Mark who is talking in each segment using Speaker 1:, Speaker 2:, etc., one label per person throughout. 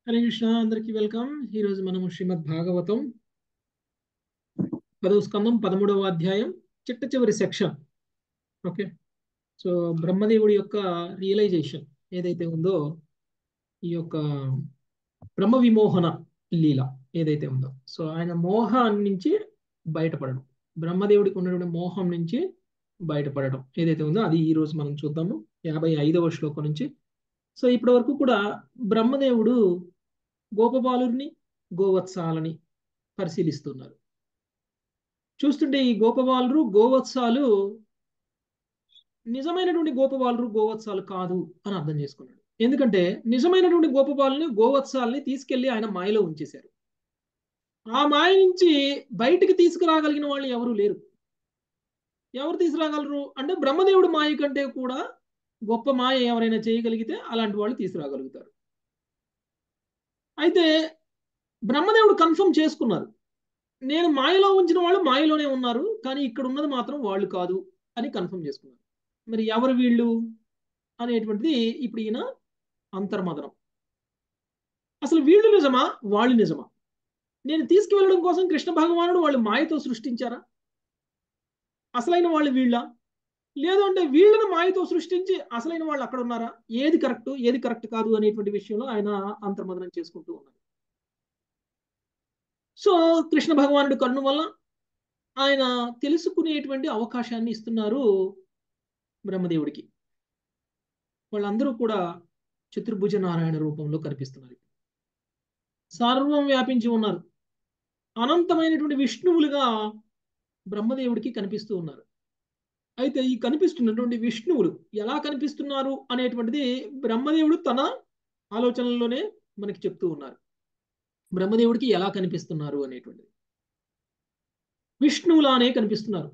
Speaker 1: హరే కృష్ణ అందరికి వెల్కమ్ ఈరోజు మనము శ్రీమద్ భాగవతం పదవ స్కందం పదమూడవ అధ్యాయం చిట్ట చివరి సెక్షన్ ఓకే సో బ్రహ్మదేవుడి యొక్క రియలైజేషన్ ఏదైతే ఉందో ఈ యొక్క బ్రహ్మ విమోహన లీల ఏదైతే ఉందో సో ఆయన మోహం నుంచి బయటపడడం బ్రహ్మదేవుడికి ఉన్నటువంటి మోహం నుంచి బయటపడడం ఏదైతే ఉందో అది ఈ రోజు మనం చూద్దాము యాభై ఐదవ శ్లోకం నుంచి సో ఇప్పటి వరకు కూడా బ్రహ్మదేవుడు గోపబాలుని గోవత్సాలని పరిశీలిస్తున్నారు చూస్తుంటే ఈ గోపబాలురు గోవత్సాలు నిజమైనటువంటి గోపబాలురు గోవత్సాలు కాదు అని అర్థం చేసుకున్నాడు ఎందుకంటే నిజమైనటువంటి గోపబాలుని గోవత్సాలని తీసుకెళ్లి ఆయన మాయలో ఉంచేశారు ఆ మాయ నుంచి బయటికి తీసుకురాగలిగిన వాళ్ళు ఎవరు లేరు ఎవరు తీసుకురాగలరు అంటే బ్రహ్మదేవుడు మాయ కంటే కూడా గొప్ప మాయ ఎవరైనా చేయగలిగితే అలాంటి వాళ్ళు తీసుకురాగలుగుతారు అయితే బ్రహ్మదేవుడు కన్ఫర్మ్ చేసుకున్నారు నేను మాయలో ఉంచిన వాళ్ళు మాయలోనే ఉన్నారు కానీ ఇక్కడ ఉన్నది మాత్రం వాళ్ళు కాదు అని కన్ఫర్మ్ చేసుకున్నారు మరి ఎవరు వీళ్ళు అనేటువంటిది ఇప్పుడు ఈయన అంతర్మదనం అసలు వీళ్ళు నిజమా వాళ్ళు నిజమా నేను తీసుకువెళ్ళడం కోసం కృష్ణ భగవానుడు వాళ్ళు మాయతో సృష్టించారా అసలైన వాళ్ళు వీళ్ళ లేదు అంటే వీళ్ళని మాయతో సృష్టించి అసలైన వాళ్ళు అక్కడ ఉన్నారా ఏది కరెక్ట్ ఏది కరెక్ట్ కాదు అనేటువంటి విషయంలో ఆయన అంతర్మదనం చేసుకుంటూ ఉన్నారు సో కృష్ణ భగవానుడి కన్ను వల్ల ఆయన తెలుసుకునేటువంటి అవకాశాన్ని ఇస్తున్నారు బ్రహ్మదేవుడికి వాళ్ళందరూ కూడా చతుర్భుజ నారాయణ రూపంలో కనిపిస్తున్నారు సర్వం వ్యాపించి ఉన్నారు అనంతమైనటువంటి విష్ణువులుగా బ్రహ్మదేవుడికి కనిపిస్తూ ఉన్నారు అయితే ఈ కనిపిస్తున్నటువంటి విష్ణువులు ఎలా కనిపిస్తున్నారు అనేటువంటిది బ్రహ్మదేవుడు తన ఆలోచనల్లోనే మనకి చెప్తూ ఉన్నారు బ్రహ్మదేవుడికి ఎలా కనిపిస్తున్నారు అనేటువంటిది విష్ణువులానే కనిపిస్తున్నారు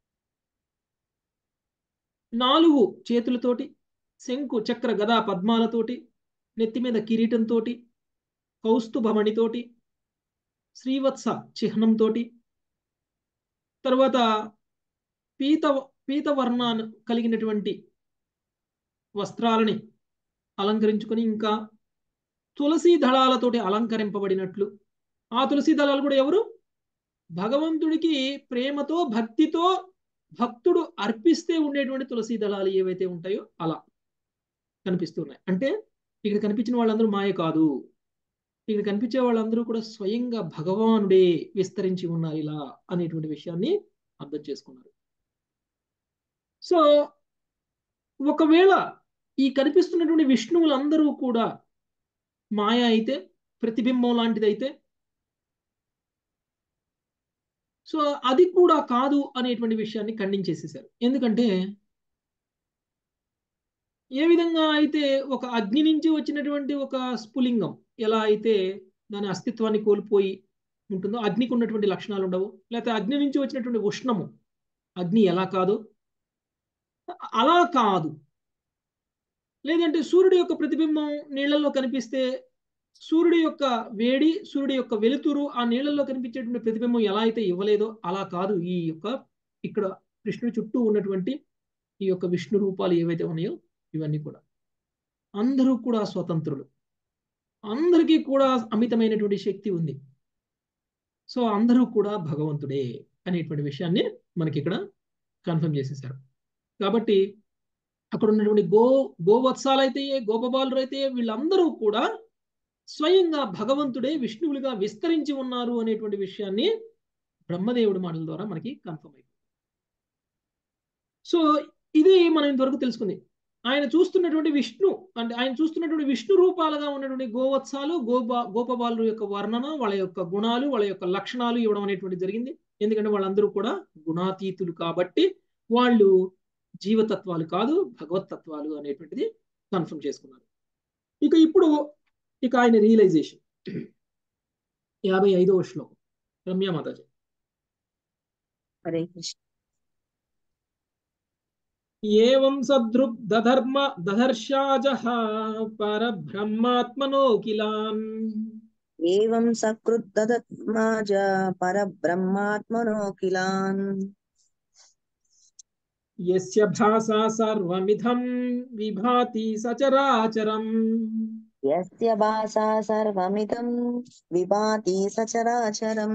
Speaker 1: నాలుగు చేతులతోటి శంకు చక్ర గదా పద్మాలతోటి నెత్తి మీద కిరీటంతో కౌస్తుభమణితోటి శ్రీవత్స చిహ్నంతో తర్వాత పీత పీతవర్ణాన్ని కలిగినటువంటి వస్త్రాలని అలంకరించుకొని ఇంకా తులసి దళాలతోటి అలంకరింపబడినట్లు ఆ తులసి దళాలు కూడా ఎవరు భగవంతుడికి ప్రేమతో భక్తితో భక్తుడు అర్పిస్తే ఉండేటువంటి తులసి దళాలు ఏవైతే ఉంటాయో అలా కనిపిస్తున్నాయి అంటే ఇక్కడ కనిపించిన వాళ్ళందరూ మాయ కాదు ఇక్కడ కనిపించే వాళ్ళందరూ కూడా స్వయంగా భగవానుడే విస్తరించి ఉన్నారు ఇలా అనేటువంటి విషయాన్ని అర్థం చేసుకున్నారు సో ఒకవేళ ఈ కనిపిస్తున్నటువంటి విష్ణువులందరూ కూడా మాయ అయితే ప్రతిబింబం లాంటిది అయితే సో అది కూడా కాదు అనేటువంటి విషయాన్ని ఖండించేసేసారు ఎందుకంటే ఏ విధంగా అయితే ఒక అగ్ని నుంచి వచ్చినటువంటి ఒక స్ఫులింగం ఎలా అయితే దాని అస్తిత్వాన్ని కోల్పోయి ఉంటుందో అగ్నికి ఉన్నటువంటి లక్షణాలు ఉండవు లేకపోతే అగ్ని నుంచి వచ్చినటువంటి ఉష్ణము అగ్ని ఎలా కాదు అలా కాదు లేదంటే సూర్యుడి యొక్క ప్రతిబింబం నీళ్లలో కనిపిస్తే సూర్యుడి యొక్క వేడి సూర్యుడి యొక్క వెలుతురు ఆ నీళ్లలో కనిపించేటువంటి ప్రతిబింబం ఎలా అయితే ఇవ్వలేదో అలా కాదు ఈ యొక్క ఇక్కడ కృష్ణుడి చుట్టూ ఉన్నటువంటి ఈ యొక్క విష్ణు రూపాలు ఏవైతే ఉన్నాయో ఇవన్నీ కూడా అందరూ కూడా స్వతంత్రులు అందరికీ కూడా అమితమైనటువంటి శక్తి ఉంది సో అందరూ కూడా భగవంతుడే అనేటువంటి విషయాన్ని మనకి ఇక్కడ కన్ఫర్మ్ చేసేసారు కాబట్టి అక్కడ ఉన్నటువంటి గో గోవత్సాలు అయితే గోపబాలురు అయితే వీళ్ళందరూ కూడా స్వయంగా భగవంతుడే విష్ణువులుగా విస్తరించి ఉన్నారు అనేటువంటి విషయాన్ని బ్రహ్మదేవుడి మాటల ద్వారా మనకి కన్ఫర్మ్ అయిపోయింది సో ఇది మనం ఇంతవరకు తెలుసుకుంది ఆయన చూస్తున్నటువంటి విష్ణు అంటే ఆయన చూస్తున్నటువంటి విష్ణు రూపాలుగా ఉన్నటువంటి గోవత్సాలు గోపా గోపబాలు యొక్క వర్ణన వాళ్ళ యొక్క గుణాలు వాళ్ళ యొక్క లక్షణాలు ఇవ్వడం అనేటువంటి జరిగింది ఎందుకంటే వాళ్ళందరూ కూడా గుణాతీతులు కాబట్టి వాళ్ళు జీవతత్వాలు కాదు భగవతత్వాలు అనేటువంటిది కన్ఫర్మ్ చేసుకున్నారు ఇక ఇప్పుడు ఇక ఆయన రియలైజేషన్ యాభై ఐదవ శ్లోకం రమ్య మాతాజీ
Speaker 2: హరే కృష్ణ
Speaker 1: ఏవం సదృక్ దధర్మ దధర్షాజహ పరబ్రహ్మాత్మనోకిలాన్
Speaker 2: ఏవం సకృద్దమాజ పరబ్రహ్మాత్మనోకిలాన్
Speaker 1: యస్య భాసా సర్వమిధం విభాతి సచరాచరం
Speaker 2: యస్య భాషా సర్వమిదం విభాతి సచరాచరం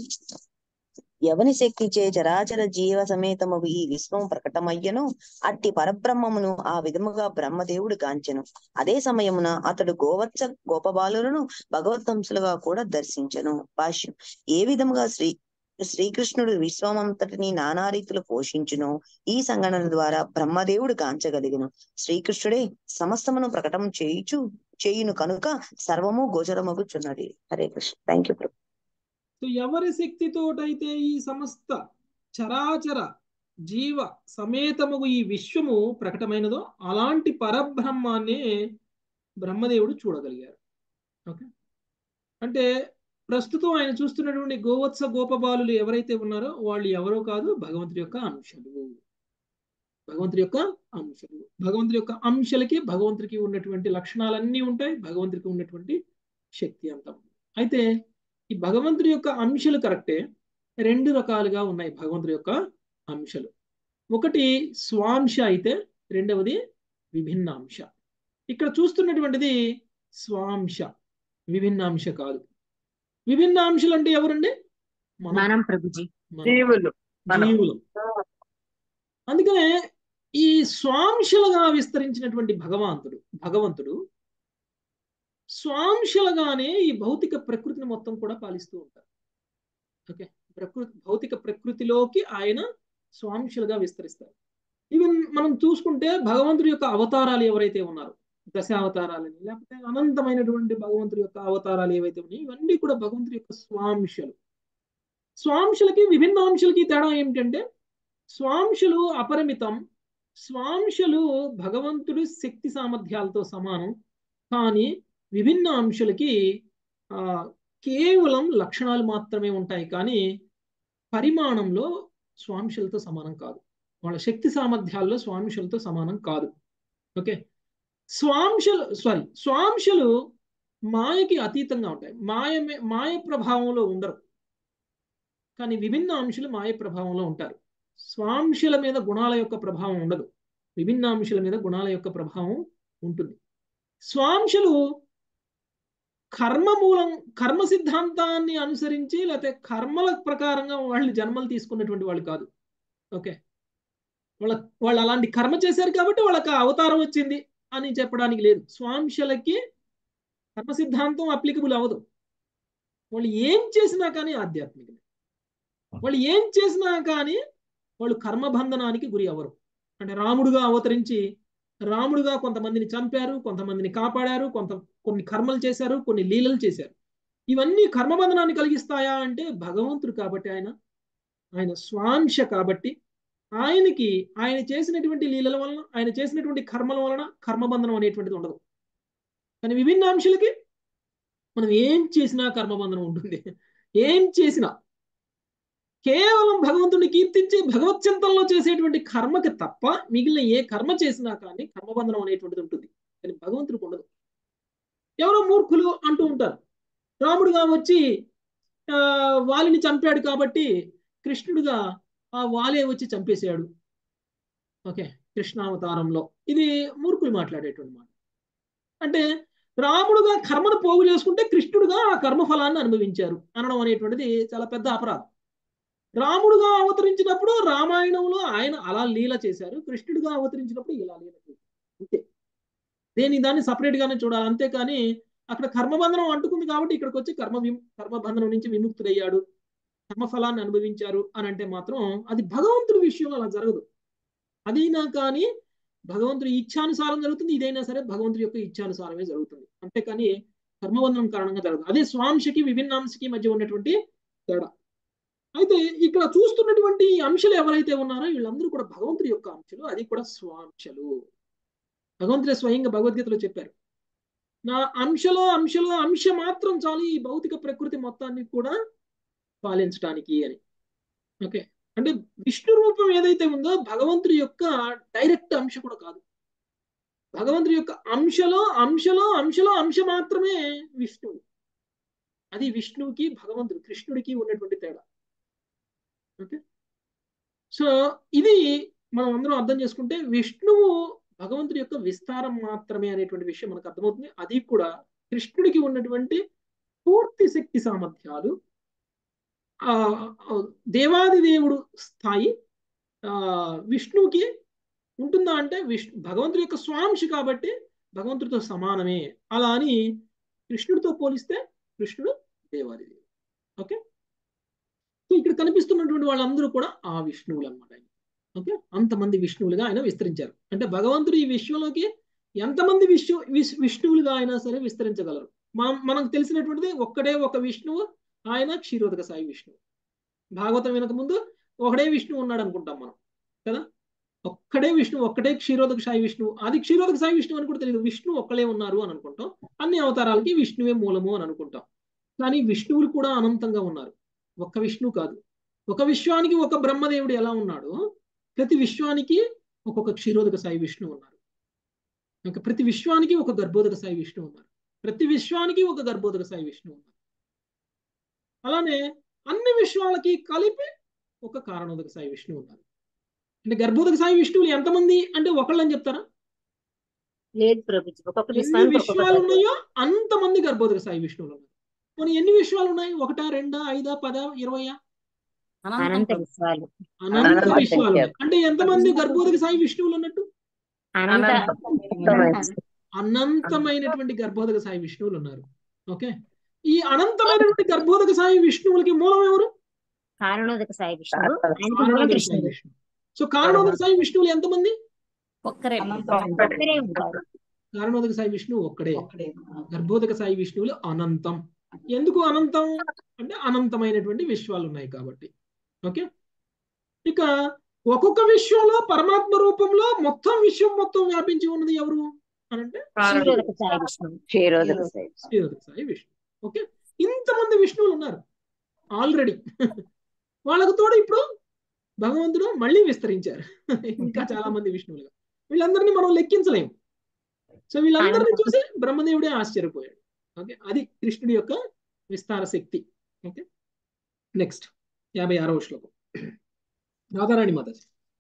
Speaker 2: ఎవని శక్తి చే చరాచర జీవ సమేతము ఈ విశ్వం ప్రకటమయ్యను అట్టి పరబ్రహ్మమును ఆ విధముగా బ్రహ్మదేవుడు గాంచెను అదే సమయమున అతడు గోవత్స గోపబాలులను భగవద్వంశులుగా కూడా దర్శించెను భాష్యం ఏ విధముగా శ్రీ శ్రీకృష్ణుడు విశ్వమంతటిని నానా రీతులు పోషించును ఈ సంగణన ద్వారా బ్రహ్మదేవుడు గాంచగలిగను శ్రీకృష్ణుడే సమస్తమును ప్రకటన చేయుచు చేయును కనుక సర్వము గోచరమగుచున్నది Hare Krishna thank you
Speaker 1: so ఎవరి శక్తితోటైతే ఈ సమస్త చరాచర జీవ సమేతముగు ఈ విశ్వము ప్రకటమైనదో అలాంటి పరబ్రహ్మాన్నే బ్రహ్మదేవుడు చూడగలిగారు ఓకే అంటే ప్రస్తుతం ఆయన చూస్తున్నటువంటి గోవత్స గోపబాలులు ఎవరైతే ఉన్నారో వాళ్ళు ఎవరో కాదు భగవంతుడి యొక్క అంశలు భగవంతుడి యొక్క అంశలు భగవంతుడి యొక్క అంశలకి భగవంతుడికి ఉన్నటువంటి లక్షణాలన్నీ ఉంటాయి భగవంతుడికి ఉన్నటువంటి శక్తి అంతా ఉంది అయితే ఈ భగవంతుడి యొక్క అంశలు కరెక్టే రెండు రకాలుగా ఉన్నాయి భగవంతుడి యొక్క అంశలు ఒకటి స్వాంశ అయితే రెండవది విభిన్నాంశ ఇక్కడ చూస్తున్నటువంటిది స్వాంశ విభిన్నాంశ కాదు విభిన్నాంశలు అంటే ఎవరండి మనం
Speaker 3: మనం ప్రభుజీ
Speaker 1: మనం.
Speaker 4: జీవులు మనం.
Speaker 1: జీవులు అందుకనే ఈ స్వాంశలుగా విస్తరించినటువంటి భగవంతుడు భగవంతుడు స్వాంశలుగానే ఈ భౌతిక ప్రకృతిని మొత్తం కూడా పాలిస్తూ ఉంటారు ఓకే ప్రకృతి భౌతిక ప్రకృతిలోకి ఆయన స్వాంశలుగా విస్తరిస్తారు ఈవెన్ మనం చూసుకుంటే భగవంతుడి యొక్క అవతారాలు ఎవరైతే ఉన్నారో దశావతారాలని లేకపోతే అనంతమైనటువంటి భగవంతుడి యొక్క అవతారాలు ఏవైతే ఉన్నాయో ఇవన్నీ కూడా భగవంతుడి యొక్క స్వాంశలు స్వాంశలకి విభిన్నాంశలకి తేడా ఏమిటంటే స్వాంశలు అపరిమితం స్వాంశలు భగవంతుడి శక్తి సామర్థ్యాలతో సమానం కానీ విభిన్న అంశాలకి ఆ, కేవలం లక్షణాలు మాత్రమే ఉంటాయి కానీ పరిమాణంలో స్వాంశలతో సమానం కాదు వాళ్ళ శక్తి సామర్థ్యాల్లో స్వాంశలతో సమానం కాదు ఓకే స్వాంశలు సారీ స్వాంశలు మాయకి అతీతంగా ఉంటాయి మాయ మాయ ప్రభావంలో ఉండరు కానీ విభిన్న అంశాలు మాయ ప్రభావంలో ఉంటారు స్వాంశల మీద గుణాల యొక్క ప్రభావం ఉండదు విభిన్న అంశాల మీద గుణాల యొక్క ప్రభావం ఉంటుంది స్వాంశలు కర్మ మూలం కర్మ సిద్ధాంతాన్ని అనుసరించి లేకపోతే కర్మల ప్రకారంగా వాళ్ళు జన్మలు తీసుకున్నటువంటి వాళ్ళు కాదు ఓకే వాళ్ళ వాళ్ళు అలాంటి కర్మ చేశారు కాబట్టి వాళ్ళకి ఆ అవతారం వచ్చింది అని చెప్పడానికి లేదు స్వాంశలకి కర్మ సిద్ధాంతం అప్లికబుల్ అవ్వదు వాళ్ళు ఏం చేసినా కానీ ఆధ్యాత్మికమే వాళ్ళు ఏం చేసినా కానీ వాళ్ళు కర్మబంధనానికి గురి అవ్వరు అంటే రాముడుగా అవతరించి రాముడుగా కొంతమందిని చంపారు కొంతమందిని కాపాడారు కొంత కొన్ని కర్మలు చేశారు కొన్ని లీలలు చేశారు ఇవన్నీ కర్మబంధనాన్ని కలిగిస్తాయా అంటే భగవంతుడు కాబట్టి ఆయన ఆయన స్వాంశ కాబట్టి ఆయనకి ఆయన చేసినటువంటి లీలల వలన ఆయన చేసినటువంటి కర్మల వలన కర్మబంధనం అనేటువంటిది ఉండదు కానీ విభిన్న అంశాలకి మనం ఏం చేసినా కర్మబంధనం ఉంటుంది ఏం చేసినా కేవలం భగవంతుడిని కీర్తించి భగవత్ చింతనలో చేసేటువంటి కర్మకి తప్ప మిగిలిన ఏ కర్మ చేసినా కానీ కర్మబంధనం అనేటువంటిది ఉంటుంది కానీ భగవంతుడికి ఉండదు ఎవరో మూర్ఖులు అంటూ ఉంటారు రాముడుగా వచ్చి ఆ వాలిని చంపాడు కాబట్టి కృష్ణుడుగా ఆ వాలే వచ్చి చంపేశాడు ఓకే కృష్ణావతారంలో ఇది మూర్ఖులు మాట్లాడేటువంటి మాట అంటే రాముడుగా కర్మను పోగు చేసుకుంటే కృష్ణుడుగా ఆ కర్మఫలాన్ని అనుభవించారు అనడం అనేటువంటిది చాలా పెద్ద అపరాధం రాముడుగా అవతరించినప్పుడు రామాయణంలో ఆయన అలా లీల చేశారు కృష్ణుడిగా అవతరించినప్పుడు ఇలా లీల చేశారు అంతే దేని దాన్ని సపరేట్ గానే చూడాలి అంతేకాని అక్కడ కర్మబంధనం అంటుకుంది కాబట్టి ఇక్కడికి వచ్చి కర్మ విము కర్మబంధనం నుంచి విముక్తుడయ్యాడు కర్మఫలాన్ని అనుభవించారు అని అంటే మాత్రం అది భగవంతుడి విషయంలో అలా జరగదు అదైనా కానీ భగవంతుడి ఇచ్ఛానుసారం జరుగుతుంది ఇదైనా సరే భగవంతుడి యొక్క ఇచ్ఛానుసారమే జరుగుతుంది అంతేకాని కర్మబంధనం కారణంగా జరగదు అదే స్వాంశకి విభిన్నాంశకి మధ్య ఉన్నటువంటి తేడా అయితే ఇక్కడ చూస్తున్నటువంటి ఈ అంశాలు ఎవరైతే ఉన్నారో వీళ్ళందరూ కూడా భగవంతుడి యొక్క అంశాలు అది కూడా స్వాంశలు భగవంతుడే స్వయంగా భగవద్గీతలో చెప్పారు నా అంశలో అంశలో అంశ మాత్రం చాలు ఈ భౌతిక ప్రకృతి మొత్తాన్ని కూడా పాలించడానికి అని ఓకే అంటే విష్ణు రూపం ఏదైతే ఉందో భగవంతుడి యొక్క డైరెక్ట్ అంశ కూడా కాదు భగవంతుడి యొక్క అంశలో అంశలో అంశలో అంశ మాత్రమే విష్ణువు అది విష్ణువుకి భగవంతుడు కృష్ణుడికి ఉన్నటువంటి తేడా ఓకే సో ఇది మనం అందరం అర్థం చేసుకుంటే విష్ణువు భగవంతుడి యొక్క విస్తారం మాత్రమే అనేటువంటి విషయం మనకు అర్థమవుతుంది అది కూడా కృష్ణుడికి ఉన్నటువంటి పూర్తి శక్తి సామర్థ్యాలు ఆ దేవాది దేవుడు స్థాయి ఆ విష్ణువుకి ఉంటుందా అంటే విష్ణు భగవంతుడి యొక్క స్వాంశ కాబట్టి భగవంతుడితో సమానమే అలా అని కృష్ణుడితో పోలిస్తే కృష్ణుడు దేవాది దేవుడు ఓకే సో ఇక్కడ కనిపిస్తున్నటువంటి వాళ్ళందరూ కూడా ఆ విష్ణువులు అనమాట ఓకే అంతమంది విష్ణువులుగా ఆయన విస్తరించారు అంటే భగవంతుడు ఈ విశ్వంలోకి ఎంతమంది విష్ణు విష్ణువులుగా అయినా సరే విస్తరించగలరు మనం మనకు తెలిసినటువంటిది ఒక్కడే ఒక విష్ణువు ఆయన క్షీరోదక సాయి విష్ణువు భాగవతం వినక ముందు ఒకడే విష్ణువు ఉన్నాడు అనుకుంటాం మనం కదా ఒక్కడే విష్ణు ఒక్కడే క్షీరోదక సాయి విష్ణువు అది క్షీరోదక సాయి విష్ణువు అని కూడా తెలియదు విష్ణు ఒక్కడే ఉన్నారు అని అనుకుంటాం అన్ని అవతారాలకి విష్ణువే మూలము అని అనుకుంటాం కానీ విష్ణువులు కూడా అనంతంగా ఉన్నారు ఒక్క విష్ణువు కాదు ఒక విశ్వానికి ఒక బ్రహ్మదేవుడు ఎలా ఉన్నాడో ప్రతి విశ్వానికి ఒక్కొక్క క్షీరోదక సాయి విష్ణువు ఉన్నారు ఇంకా ప్రతి విశ్వానికి ఒక గర్భోదక సాయి విష్ణువు ఉన్నారు ప్రతి విశ్వానికి ఒక గర్భోదక సాయి విష్ణువు ఉన్నారు అలానే అన్ని విశ్వాలకి కలిపి ఒక కారణోదక సాయి విష్ణువు ఉన్నారు అంటే గర్భోదక సాయి విష్ణువులు ఎంతమంది అంటే ఒకళ్ళని చెప్తారా
Speaker 3: లేదు ప్రభుజీ ఒక్కొక్క
Speaker 1: ఎన్ని విశ్వాలు ఉన్నాయో అంతమంది గర్భోదక సాయి విష్ణువులు ఉన్నారు కొన్ని ఎన్ని విశ్వాలు ఉన్నాయి ఒకటా రెండా ఐదా పద ఇరవయా
Speaker 3: అనంత విశ్వాలు
Speaker 1: అనంత విశ్వాలు అంటే ఎంతమంది గర్భోదక సాయి విష్ణువులు ఉన్నట్టు
Speaker 3: అనంత
Speaker 1: అనంతమైనటువంటి గర్భోదక సాయి విష్ణువులు ఉన్నారు ఓకే ఈ అనంతమైనటువంటి గర్భోదక సాయి విష్ణువులకి మూలం ఎవరు
Speaker 3: కారణోదక సాయి విష్ణువు ఆయనకి మూల
Speaker 1: కారణోదక సాయి
Speaker 3: విష్ణువు
Speaker 1: విష్ణువు సో కారణోదక సాయి విష్ణువులు ఎంతమంది
Speaker 3: ఒక్కరే ఒక్కరే ఉంటారు
Speaker 1: కారణోదక సాయి విష్ణువు ఒక్కడే గర్భోదక సాయి విష్ణువులు అనంతం ఎందుకు అనంతం అంటే అనంతమైనటువంటి విశ్వాలు ఉన్నాయి కాబట్టి ఓకే ఇక ఒక్కొక్క విశ్వంలో పరమాత్మ రూపంలో మొత్తం విశ్వం మొత్తం వ్యాపించి ఉన్నది ఎవరు అనంటే
Speaker 3: క్షీరోదక సాయి విష్ణువు
Speaker 2: క్షీరోదక సాయి
Speaker 1: శ్రీధర సాయి విష్ణు ఓకే ఇంతమంది విష్ణువులు ఉన్నారు ఆల్రెడీ వాళ్ళకు తోడు ఇప్పుడు భగవంతుడు మళ్ళీ విస్తరించారు ఇంకా చాలా మంది విష్ణువులుగా వీళ్ళందరినీ మనం లెక్కించలేము సో వీళ్ళందరినీ చూసి బ్రహ్మదేవుడే ఆశ్చర్యపోయాడు ఓకే అది కృష్ణుడి యొక్క విస్తార శక్తి ఓకే నెక్స్ట్ యాభై ఆరవ శ్లోకం రాధారాణి మాత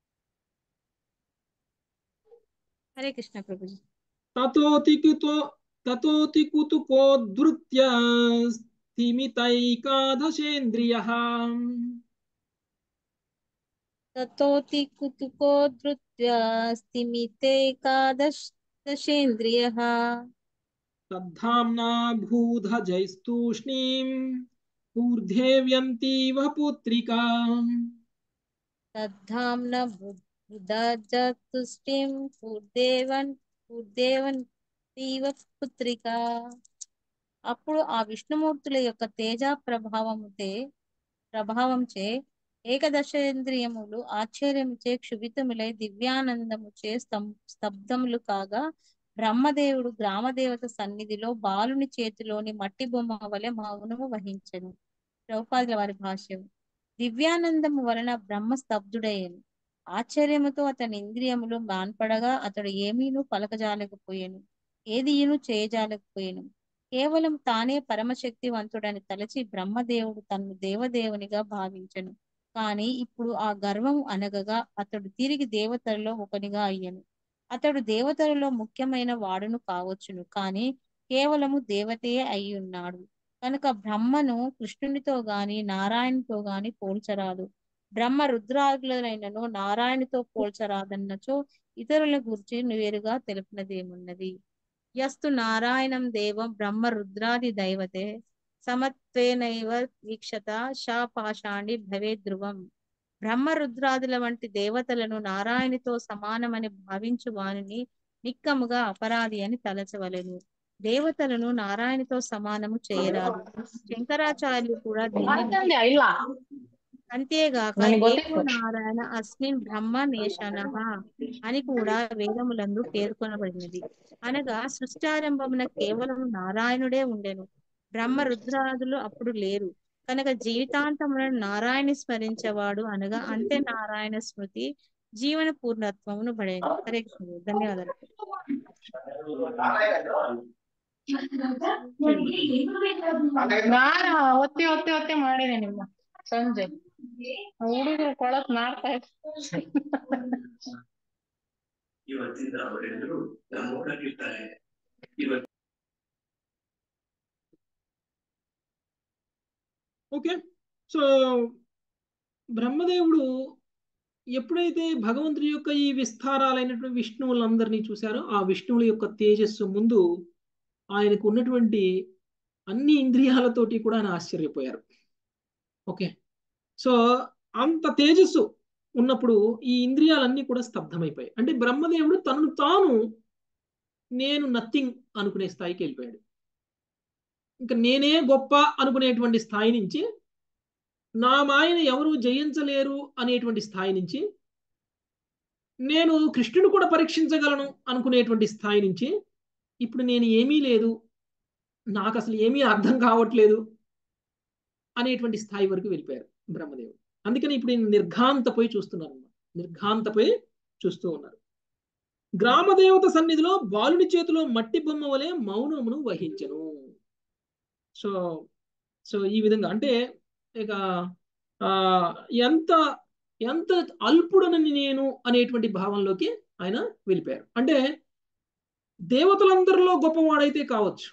Speaker 3: హరే కృష్ణ ప్రభుజీ
Speaker 1: తతోతి కుతో తతోతి కుతుకోద్ధృత్య స్థిమితైకాదశేంద్రియ
Speaker 4: ततोति कुतुकोद्धृत्य स्तिमितेकादशेन्द्रियः
Speaker 1: తద్ధామ్నా భూధజైస్తూష్ణీం ఊర్ధ్వేవ్యంతీవ పుత్రికా
Speaker 4: तद्धाम्न बुधजतुष्टिं పూర్దేవన్ పూర్దేవన్తీవ పుత్రిక అప్పుడు ఆ విష్ణుమూర్తుల యొక్క తేజ ప్రభావముతే ప్రభావంచే ఏకదశేంద్రియములు ఆశ్చర్యముచే క్షుభితములై దివ్యానందముచే స్తం స్తబ్దములు కాగా బ్రహ్మదేవుడు గ్రామదేవత సన్నిధిలో బాలుని చేతిలోని మట్టి బొమ్మ వలె మౌనము వహించెను ద్రౌపదుల వారి భాష్యం దివ్యానందము వలన బ్రహ్మ స్తబ్దుడయ్యను ఆశ్చర్యముతో అతని ఇంద్రియములు మాన్పడగా అతడు ఏమీను పలకజాలకపోయాను ఏదియును చేయజాలకపోయాను కేవలం తానే పరమశక్తివంతుడని తలచి బ్రహ్మదేవుడు తన్ను దేవదేవునిగా భావించెను కానీ ఇప్పుడు ఆ గర్వం అనగగా అతడు తిరిగి దేవతలలో ఒకనిగా అయ్యను అతడు దేవతలలో ముఖ్యమైన వాడును కావచ్చును కానీ కేవలము దేవతే అయి ఉన్నాడు కనుక బ్రహ్మను కృష్ణునితో గాని నారాయణతో గాని పోల్చరాదు బ్రహ్మ రుద్రాదులైనను నారాయణతో పోల్చరాదన్నచో ఇతరుల గురించి వేరుగా తెలిపినదేమున్నది యస్తు నారాయణం దేవం బ్రహ్మ రుద్రాది దైవతే సమత్వేనైవ వీక్షత షా పాషాణి భవే ధ్రువం బ్రహ్మ రుద్రాదుల వంటి దేవతలను నారాయణితో సమానమని భావించు వానిని నిక్కముగా అపరాధి అని తలచవలెను దేవతలను నారాయణతో సమానము చేయరాదు శంకరాచార్యులు కూడా దీన్ని అంతేగాక ఏకో నారాయణ అస్మిన్ బ్రహ్మ నేషణ అని కూడా వేదములందు పేర్కొనబడినది అనగా సృష్టారంభమున కేవలం నారాయణుడే ఉండెను బ్రహ్మ రుద్రాదులు అప్పుడు లేరు కనుక జీవితాంతమున నారాయణ స్మరించేవాడు అనగా అంతే నారాయణ స్మృతి జీవన పూర్ణత్వమును పడేది హరే కృష్ణ ధన్యవాదాలు
Speaker 5: ನಾನ ಒತ್ತಿ ಒತ್ತಿ ಒತ್ತಿ ಮಾಡಿದೆ ನಿಮ್ಮ ಸಂಜೆ ಹುಡುಗರು ಕೊಳತ್ ಮಾಡ್ತಾ ಇದ್ರು
Speaker 6: ಇವತ್ತಿಂದ ಅವರೆಲ್ಲರೂ ನಮ್ಮೊಳಗಿರ್ತಾರೆ ಇವತ್ತು
Speaker 1: ఓకే సో బ్రహ్మదేవుడు ఎప్పుడైతే భగవంతుడి యొక్క ఈ విస్తారాలైనటువంటి విష్ణువులందరినీ చూశారో ఆ విష్ణువుల యొక్క తేజస్సు ముందు ఆయనకు ఉన్నటువంటి అన్ని ఇంద్రియాలతోటి కూడా ఆయన ఆశ్చర్యపోయారు ఓకే సో అంత తేజస్సు ఉన్నప్పుడు ఈ ఇంద్రియాలన్నీ కూడా స్తబ్దమైపోయాయి అంటే బ్రహ్మదేవుడు తనను తాను నేను నథింగ్ అనుకునే స్థాయికి వెళ్ళిపోయాడు ఇంకా నేనే గొప్ప అనుకునేటువంటి స్థాయి నుంచి నా మాయను ఎవరు జయించలేరు అనేటువంటి స్థాయి నుంచి నేను కృష్ణుడు కూడా పరీక్షించగలను అనుకునేటువంటి స్థాయి నుంచి ఇప్పుడు నేను ఏమీ లేదు నాకు అసలు ఏమీ అర్థం కావట్లేదు అనేటువంటి స్థాయి వరకు వెళ్ళిపోయారు బ్రహ్మదేవుడు అందుకని ఇప్పుడు నేను నిర్ఘాంతపోయి చూస్తున్నారు నిర్ఘాంతపోయి చూస్తూ ఉన్నారు గ్రామదేవత సన్నిధిలో బాలుని చేతిలో మట్టి బొమ్మ వలె మౌనమును వహించను సో సో ఈ విధంగా అంటే ఇక ఆ ఎంత ఎంత అల్పుడనని నేను అనేటువంటి భావంలోకి ఆయన వెళ్ళిపోయారు అంటే దేవతలందరిలో గొప్పవాడైతే కావచ్చు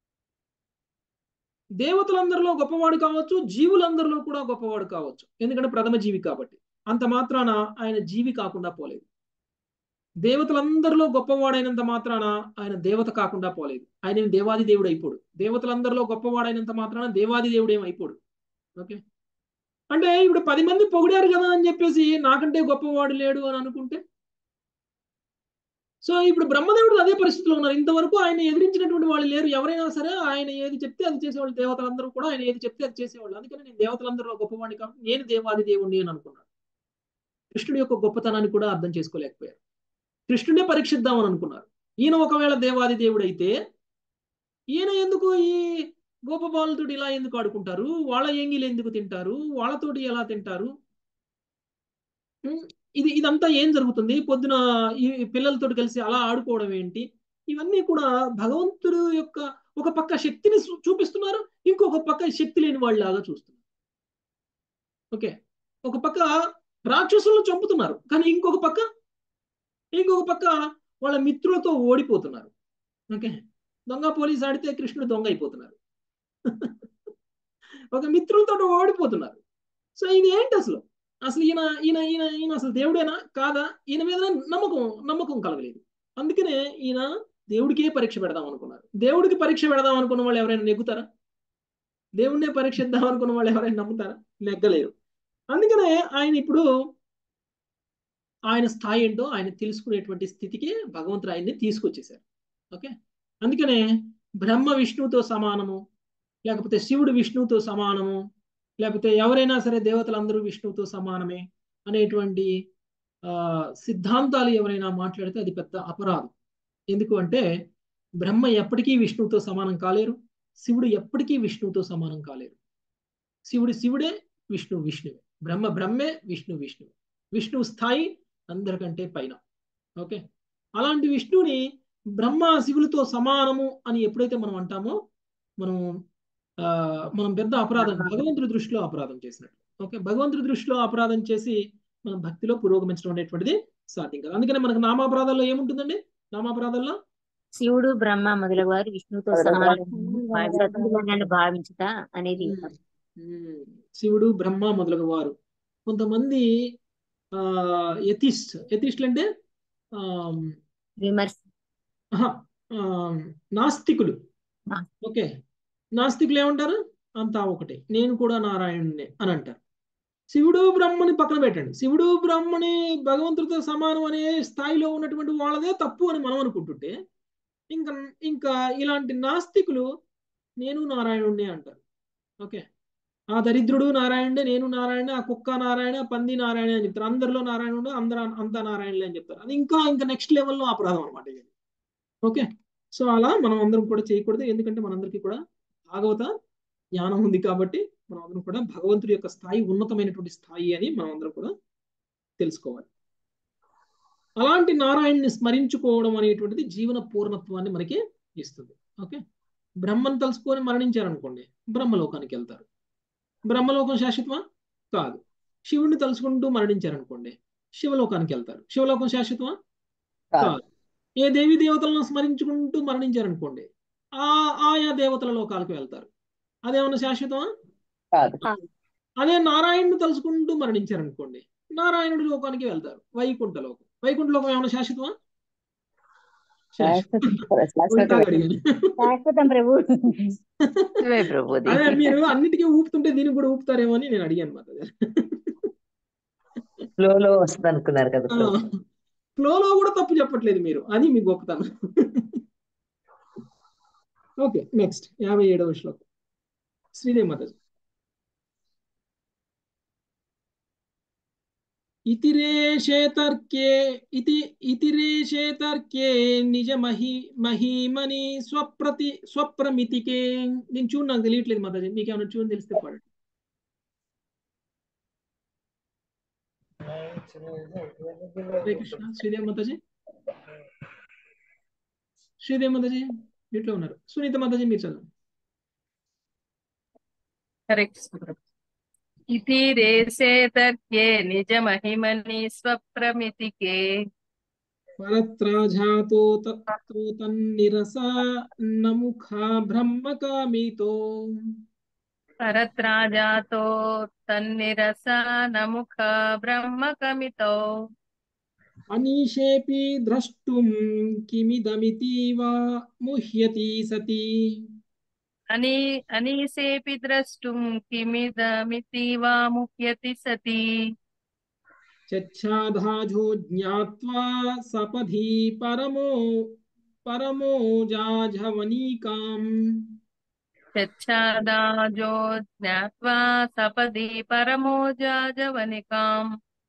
Speaker 1: దేవతలందరిలో గొప్పవాడు కావచ్చు జీవులందరిలో కూడా గొప్పవాడు కావచ్చు ఎందుకంటే ప్రథమ జీవి కాబట్టి అంత మాత్రాన ఆయన జీవి కాకుండా పోలేదు దేవతలందరిలో గొప్పవాడైనంత మాత్రాన ఆయన దేవత కాకుండా పోలేదు ఆయన ఏం దేవాది దేవుడు అయిపోడు దేవతలందరిలో గొప్పవాడైనంత మాత్రాన దేవాది దేవుడు ఏం అయిపోడు ఓకే అంటే ఇప్పుడు పది మంది పొగిడారు కదా అని చెప్పేసి నాకంటే గొప్పవాడు లేడు అని అనుకుంటే సో ఇప్పుడు బ్రహ్మదేవుడు అదే పరిస్థితిలో ఉన్నారు ఇంతవరకు ఆయన ఎదిరించినటువంటి వాళ్ళు లేరు ఎవరైనా సరే ఆయన ఏది చెప్తే అది చేసేవాళ్ళు దేవతలందరూ కూడా ఆయన ఏది చెప్తే అది చేసేవాళ్ళు అందుకని నేను దేవతలందరిలో గొప్పవాడిని కాబట్టి నేను దేవాది దేవుణ్ణి అని అనుకున్నాను కృష్ణుడి యొక్క గొప్పతనాన్ని కూడా అర్థం చేసుకోలేకపోయారు కృష్ణుడే పరీక్షిద్దామని అనుకున్నారు ఈయన ఒకవేళ దేవాది దేవుడు అయితే ఈయన ఎందుకు ఈ గోపబాలతోటి ఇలా ఎందుకు ఆడుకుంటారు వాళ్ళ ఎంగిలు ఎందుకు తింటారు వాళ్ళతోటి ఎలా తింటారు ఇది ఇదంతా ఏం జరుగుతుంది పొద్దున ఈ పిల్లలతోటి కలిసి అలా ఆడుకోవడం ఏంటి ఇవన్నీ కూడా భగవంతుడు యొక్క ఒక పక్క శక్తిని చూపిస్తున్నారు ఇంకొక పక్క శక్తి లేని వాళ్ళలాగా చూస్తున్నారు ఓకే ఒక పక్క రాక్షసులను చంపుతున్నారు కానీ ఇంకొక పక్క ఇంకొక పక్క వాళ్ళ మిత్రులతో ఓడిపోతున్నారు ఓకే దొంగ పోలీస్ ఆడితే కృష్ణుడు దొంగ అయిపోతున్నారు ఒక మిత్రులతో ఓడిపోతున్నారు సో ఇది ఏంటి అసలు అసలు ఈయన ఈయన ఈయన ఈయన అసలు దేవుడేనా కాదా ఈయన మీద నమ్మకం నమ్మకం కలగలేదు అందుకనే ఈయన దేవుడికే పరీక్ష పెడదాం అనుకున్నారు దేవుడికి పరీక్ష పెడదాం అనుకున్న వాళ్ళు ఎవరైనా నెగ్గుతారా దేవుడినే పరీక్షిద్దాం అనుకున్న వాళ్ళు ఎవరైనా నమ్ముతారా నెగ్గలేరు అందుకనే ఆయన ఇప్పుడు ఆయన స్థాయి ఏంటో ఆయన తెలుసుకునేటువంటి స్థితికి భగవంతుడు ఆయన్ని తీసుకొచ్చేశారు ఓకే అందుకనే బ్రహ్మ విష్ణువుతో సమానము లేకపోతే శివుడు విష్ణువుతో సమానము లేకపోతే ఎవరైనా సరే దేవతలందరూ విష్ణువుతో సమానమే అనేటువంటి సిద్ధాంతాలు ఎవరైనా మాట్లాడితే అది పెద్ద అపరాధం ఎందుకు అంటే బ్రహ్మ ఎప్పటికీ విష్ణువుతో సమానం కాలేరు శివుడు ఎప్పటికీ విష్ణువుతో సమానం కాలేరు శివుడు శివుడే విష్ణు విష్ణువే బ్రహ్మ బ్రహ్మే విష్ణు విష్ణువే విష్ణువు స్థాయి అందరికంటే పైన ఓకే అలాంటి విష్ణువుని బ్రహ్మ శివులతో సమానము అని ఎప్పుడైతే మనం అంటామో మనం మనం పెద్ద అపరాధం భగవంతుడి దృష్టిలో అపరాధం చేసినట్టు ఓకే భగవంతుడి దృష్టిలో అపరాధం చేసి మనం భక్తిలో పురోగమించడం అనేటువంటిది సాధ్యం కాదు అందుకనే మనకు నామాపరాధాల్లో ఏముంటుందండి నామాపరాధాల్లో
Speaker 3: శివుడు బ్రహ్మ మొదలగు వారు విష్ణువుతో సమానం భావించుట అనేది
Speaker 1: శివుడు బ్రహ్మ మొదలగు వారు కొంతమంది ఎథిస్ట్ ఎథిస్ట్లు అంటే
Speaker 3: విమర్శ
Speaker 1: నాస్తికులు ఓకే నాస్తికులు ఏమంటారు అంతా ఒకటే నేను కూడా నారాయణుడే అని అంటారు శివుడు బ్రహ్మని పక్కన పెట్టండి శివుడు బ్రహ్మని భగవంతుడితో సమానం అనే స్థాయిలో ఉన్నటువంటి వాళ్ళదే తప్పు అని మనం అనుకుంటుంటే ఇంకా ఇంకా ఇలాంటి నాస్తికులు నేను నారాయణుడినే అంటారు ఓకే ఆ దరిద్రుడు నారాయణుడే నేను నారాయణ ఆ కుక్క నారాయణ పంది నారాయణ అని చెప్తారు అందరిలో నారాయణుడు అందరూ అంతా నారాయణులే అని చెప్తారు అది ఇంకా ఇంకా నెక్స్ట్ లెవెల్లో అపరాధం అనమాట ఇది ఓకే సో అలా మనం అందరం కూడా చేయకూడదు ఎందుకంటే మనందరికీ కూడా భాగవత జ్ఞానం ఉంది కాబట్టి మనం అందరం కూడా భగవంతుడి యొక్క స్థాయి ఉన్నతమైనటువంటి స్థాయి అని మనం అందరం కూడా తెలుసుకోవాలి అలాంటి నారాయణ్ని స్మరించుకోవడం అనేటువంటిది జీవన పూర్ణత్వాన్ని మనకి ఇస్తుంది ఓకే బ్రహ్మను తలుసుకొని మరణించారనుకోండి బ్రహ్మలోకానికి వెళ్తారు బ్రహ్మలోకం శాశ్వతమా కాదు శివుడిని తలుసుకుంటూ మరణించారనుకోండి శివలోకానికి వెళ్తారు శివలోకం శాశ్వతమా
Speaker 2: కాదు
Speaker 1: కాదు ఏ దేవి దేవతలను స్మరించుకుంటూ మరణించారనుకోండి ఆ ఆయా దేవతల లోకాలకు వెళ్తారు అదేమన్నా శాశ్వతమా
Speaker 2: కాదు
Speaker 1: అదే నారాయణుడు తలుచుకుంటూ మరణించారనుకోండి నారాయణుడి లోకానికి వెళ్తారు వైకుంఠ లోకం వైకుంఠ లోకం ఏమైనా శాశ్వతమా శాశ్వతం
Speaker 2: శాశ్వత
Speaker 1: ఉల్టాగా
Speaker 2: శాశ్వత
Speaker 1: అడిగాను
Speaker 3: శాశ్వతం ప్రభు
Speaker 2: ఇవే ప్రభుది
Speaker 1: అదే మీరు అన్నిటికీ ఊపుతుంటే దీనికి కూడా ఊపుతారేమో అని నేను అడిగాను అనమాట
Speaker 2: ఫ్లోలో వస్తుంది అనుకున్నారు కదా ప్రభు
Speaker 1: ఫ్లోలో కూడా తప్పు చెప్పట్లేదు మీరు అది మీ గొప్పతనం ఓకే నెక్స్ట్ యాభై ఏడవ శ్లోకం శ్రీదేవి మాతాజీ ఇతిరేషేతర్కే ఇతి ఇతిరేషేతర్కే నిజ మహి మహీమని స్వప్రతి స్వప్రమితికే నేను చూడు నాకు తెలియట్లేదు మాతాజీ మీకు ఏమైనా చూడని తెలిస్తే పాడండి హరే కృష్ణ శ్రీదేవి మాతాజీ శ్రీదేవి మాతాజీ మీట్లో ఉన్నారు సునీత మాతాజీ మీరు చదవండి
Speaker 5: హరే కృష్ణ ప్రభు ఇతి రేసే తర్కే నిజ మహిమని స్వప్రమితికే
Speaker 1: పరత్రాజాతో తత్తో తన్నిరస నముఖ బ్రహ్మకామితో
Speaker 5: పరత్రాజాతో తన్నిరస నముఖ బ్రహ్మకమితో
Speaker 1: అనీషేపి ద్రష్టుం కిమిదమితి వా ముహ్యతి సతి
Speaker 5: అని అనీసేపి ద్రష్టుం కిమిదమితి వా ముహ్యతి సతి
Speaker 1: చచ్చాధాజో జ్ఞాత్వా సపధి పరమో పరమో జాఝవనీకాం
Speaker 5: చచ్చాదాజో జ్ఞాత్వా సపది పరమోజాజవనికాం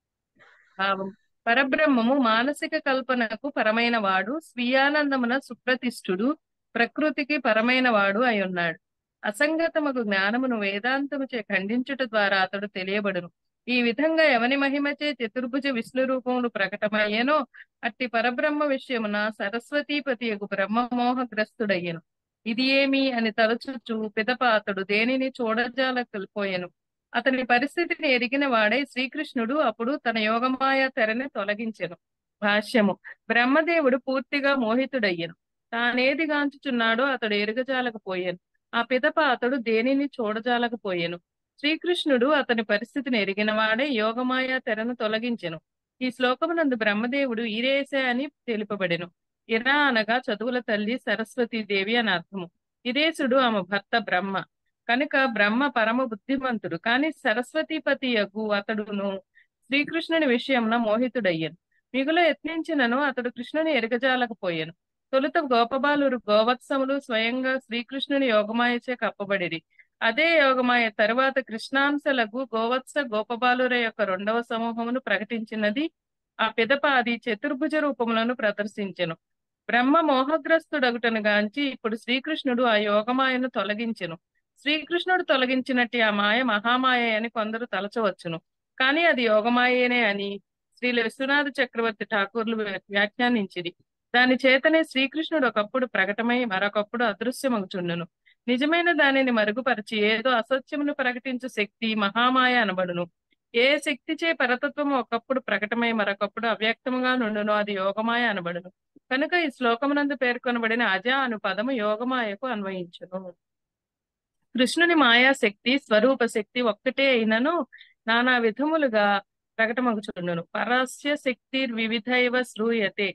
Speaker 5: భావం పరబ్రహ్మము మానసిక కల్పనకు పరమైన వాడు స్వీయానందమున సుప్రతిష్ఠుడు ప్రకృతికి పరమైన వాడు అయి ఉన్నాడు అసంగతమగు జ్ఞానమును వేదాంతముచే ఖండించుట ద్వారా అతడు తెలియబడును ఈ విధంగా ఎవని మహిమచే చతుర్భుజ విష్ణు రూపములు ప్రకటమయ్యేనో అట్టి పరబ్రహ్మ విషయమున సరస్వతీపతియగు బ్రహ్మమోహగ్రస్తుడయ్యను ఇది ఏమి అని తలచుచు పిదప అతడు దేనిని చూడజాలకపోయెను అతని పరిస్థితిని ఎరిగిన వాడే శ్రీకృష్ణుడు అప్పుడు తన యోగమాయ తెరని తొలగించెను భాష్యము బ్రహ్మదేవుడు పూర్తిగా మోహితుడయ్యను తానేది గాంచుచున్నాడో అతడు ఎరుగజాలకపోయాను ఆ పిదప అతడు దేనిని చూడజాలకపోయాను శ్రీకృష్ణుడు అతని పరిస్థితిని ఎరిగిన వాడే యోగమాయ తెరను తొలగించెను ఈ శ్లోకమునందు బ్రహ్మదేవుడు ఈరేసే అని తెలుపబడెను ఇరా అనగా చదువుల తల్లి సరస్వతీ దేవి అని అర్థము ఇరేసుడు ఆమె భర్త బ్రహ్మ కనుక బ్రహ్మ పరమ బుద్ధిమంతుడు కాని సరస్వతీపతి యగు అతడును శ్రీకృష్ణుని విషయంలో మోహితుడయ్యను మిగులు యత్నించినను అతడు కృష్ణుని ఎరగజాలకపోయాను తొలుత గోపబాలురు గోవత్సములు స్వయంగా శ్రీకృష్ణుని యోగమాయచే కప్పబడిరి అదే యోగమాయ తరువాత కృష్ణాంశలకు గోవత్స గోపబాలుర యొక్క రెండవ సమూహమును ప్రకటించినది ఆ పిదప అది చతుర్భుజ రూపములను ప్రదర్శించెను బ్రహ్మ మోహగ్రస్తుడగుటను గాంచి ఇప్పుడు శ్రీకృష్ణుడు ఆ యోగమాయను తొలగించెను శ్రీకృష్ణుడు తొలగించినట్టు ఆ మాయ మహామాయ అని కొందరు తలచవచ్చును కానీ అది యోగమాయేనే అని శ్రీ విశ్వనాథ చక్రవర్తి ఠాకూర్లు వ్యాఖ్యానించిది దాని చేతనే శ్రీకృష్ణుడు ఒకప్పుడు ప్రకటమై మరొకప్పుడు అదృశ్యమగుచుండును నిజమైన దానిని మరుగుపరిచి ఏదో అసత్యమును ప్రకటించు శక్తి మహామాయ అనబడును ఏ శక్తిచే పరతత్వము ఒకప్పుడు ప్రకటమై మరొకప్పుడు అవ్యక్తముగా నుండును అది యోగమాయ అనబడును కనుక ఈ శ్లోకమునందు పేర్కొనబడిన అజ అను పదము యోగమాయకు అన్వయించును కృష్ణుని మాయా శక్తి స్వరూప శక్తి ఒక్కటే అయినను నానా విధములుగా ప్రకటమగుచుండును పరస్య శక్తి వివిధైవ శ్రూయతే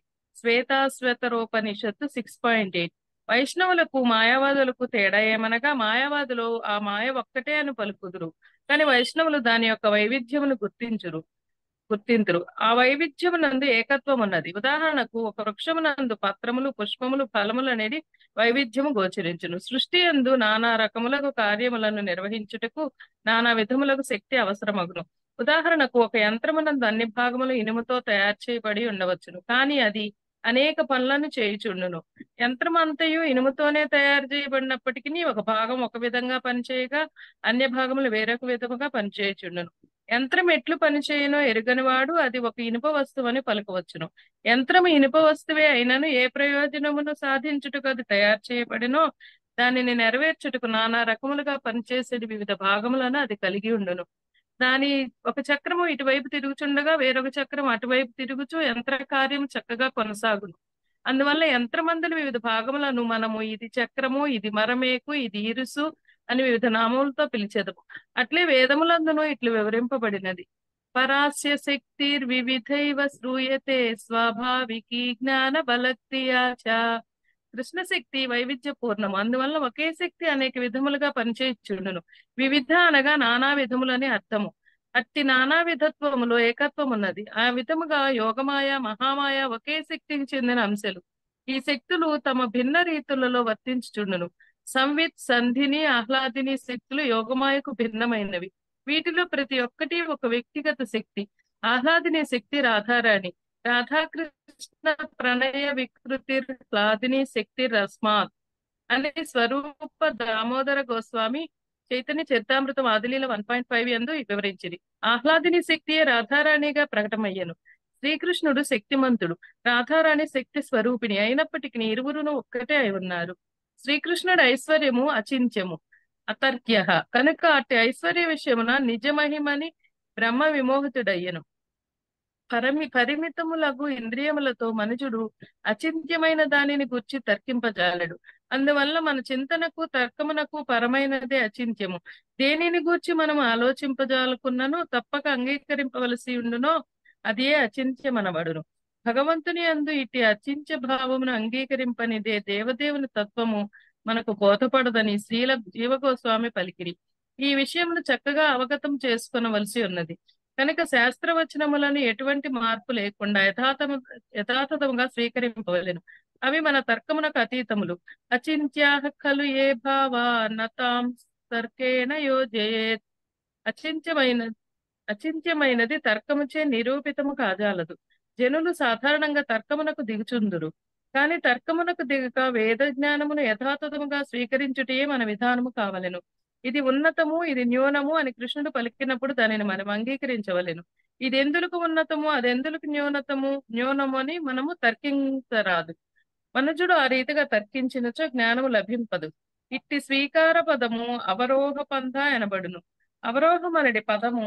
Speaker 5: శ్వేతాశ్వేతరోపనిషత్తు సిక్స్ పాయింట్ ఎయిట్ వైష్ణవులకు మాయావాదులకు తేడా ఏమనగా మాయావాదులు ఆ మాయ ఒక్కటే అని పలుకుదురు కానీ వైష్ణవులు దాని యొక్క వైవిధ్యమును గుర్తించురు గుర్తింతురు ఆ వైవిధ్యమునందు ఏకత్వం ఉన్నది ఉదాహరణకు ఒక వృక్షమునందు పత్రములు పుష్పములు ఫలములు అనేది వైవిధ్యము గోచరించును సృష్టి ఎందు నానా రకములకు కార్యములను నిర్వహించుటకు నానా విధములకు శక్తి అవసరమగును ఉదాహరణకు ఒక యంత్రమునందు అన్ని భాగములు ఇనుముతో తయారు చేయబడి ఉండవచ్చును కానీ అది అనేక పనులను చేయుచుండును యంత్రం అంతయు ఇనుముతోనే తయారు చేయబడినప్పటికీ ఒక భాగం ఒక విధంగా పనిచేయగా అన్య భాగములు వేరొక విధముగా పనిచేయుచుండును యంత్రం ఎట్లు పనిచేయనో ఎరుగనివాడు అది ఒక ఇనుప వస్తువని పలకవచ్చును యంత్రం ఇనుప వస్తువే అయినను ఏ ప్రయోజనమును సాధించుటకు అది తయారు చేయబడినో దానిని నెరవేర్చుటకు నానా రకములుగా పనిచేసే వివిధ భాగములను అది కలిగి ఉండును దాని ఒక చక్రము ఇటువైపు తిరుగుచుండగా వేరొక చక్రం అటువైపు తిరుగుచు యంత్ర కార్యం చక్కగా కొనసాగును అందువల్ల యంత్రమందులు వివిధ భాగములను మనము ఇది చక్రము ఇది మరమేకు ఇది ఇరుసు అని వివిధ నామములతో పిలిచేదము అట్లే వేదములందును ఇట్లు వివరింపబడినది పరాస్య శక్తిర్ వివిధైవ శ్రూయతే స్వాభావికి జ్ఞాన బలక్తియా చ కృష్ణ శక్తి వైవిధ్య పూర్ణము అందువల్ల ఒకే శక్తి అనేక విధములుగా పనిచేయుచుండును వివిధ అనగా నానా విధములని అర్థము అట్టి నానా విధత్వములో ఏకత్వం ఉన్నది ఆ విధముగా యోగమాయ మహామాయ ఒకే శక్తికి చెందిన అంశాలు ఈ శక్తులు తమ భిన్న రీతులలో వర్తించుచుండును సంవిత్ సంధిని ఆహ్లాదిని శక్తులు యోగమాయకు భిన్నమైనవి వీటిలో ప్రతి ఒక్కటి ఒక వ్యక్తిగత శక్తి ఆహ్లాదిని శక్తి రాధారాణి రాధాకృష్ణ ప్రణయ వికృతి హ్లాదిని శక్తి రస్మాత్ అనే Swarupa Damodara Goswami Chaitanya Charitamrita Adilila one point five ఎందు వివరించింది ఆహ్లాదిని శక్తియే రాధారాణిగా ప్రకటమయ్యను శ్రీకృష్ణుడు శక్తిమంతుడు రాధారాణి శక్తి స్వరూపిణి అయినప్పటికీ ఇరువురును ఒక్కటే అయి ఉన్నారు శ్రీకృష్ణుడు ఐశ్వర్యము అచింత్యము అతర్క్య కనుక అట్టి ఐశ్వర్య విషయమున నిజమహిమని బ్రహ్మ విమోహితుడయ్యను పరమి పరిమితములగు ఇంద్రియములతో మనుజుడు అచింత్యమైన దానిని గుర్చి తర్కింపజాలడు అందువల్ల మన చింతనకు తర్కమునకు పరమైనదే అచింత్యము దేనిని గూర్చి మనం ఆలోచింపజాలకున్నను తప్పక అంగీకరింపవలసి ఉండునో అదే అచింత్యమనబడును భగవంతుని అందు ఇట్టి అచింత్య భావమును అంగీకరింపనిదే దేవదేవుని తత్వము మనకు బోధపడదని శ్రీల జీవగోస్వామి పలికిరి ఈ విషయంలో చక్కగా అవగతం చేసుకొనవలసి ఉన్నది కనుక శాస్త్రవచనములను ఎటువంటి మార్పు లేకుండా యథాతము యథాతథముగా స్వీకరింపవలెను అవి మన తర్కమునకు అతీతములు అచింత్యాహ ఖలు ఏ భావా నతాం తర్కేణ యోజయేత్ అచింత్యమైన అచింత్యమైనది తర్కముచే నిరూపితము కాజాలదు జనులు సాధారణంగా తర్కమునకు దిగుచుందురు కానీ తర్కమునకు దిగక వేద జ్ఞానమును యథాతథముగా స్వీకరించుటే మన విధానము కావలెను ఇది ఉన్నతము ఇది న్యూనము అని కృష్ణుడు పలికినప్పుడు దానిని మనం అంగీకరించవలెను ఇది ఎందులకు ఉన్నతము అదెందులకు న్యూనతము న్యూనము అని మనము తర్కించరాదు మనుజుడు ఆ రీతిగా తర్కించినచో జ్ఞానము లభింపదు ఇట్టి స్వీకార పదము అవరోహ పంథ అనబడును అవరోహం అనేది పదము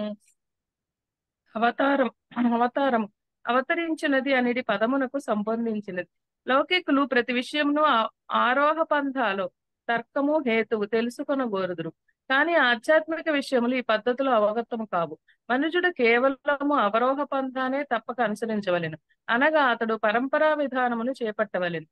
Speaker 5: అవతారం అవతారం అవతరించినది అనేది పదమునకు సంబంధించినది లౌకికులు ప్రతి విషయమును ఆ- ఆరోహ పంథాలో తర్కము హేతువు తెలుసుకొనగోరుదురు కానీ ఆధ్యాత్మిక విషయములు ఈ పద్ధతిలో అవగతము కావు మనుజుడు కేవలము అవరోహ పంథానే తప్పక అనుసరించవలెను అనగా అతడు పరంపరా విధానమును చేపట్టవలెను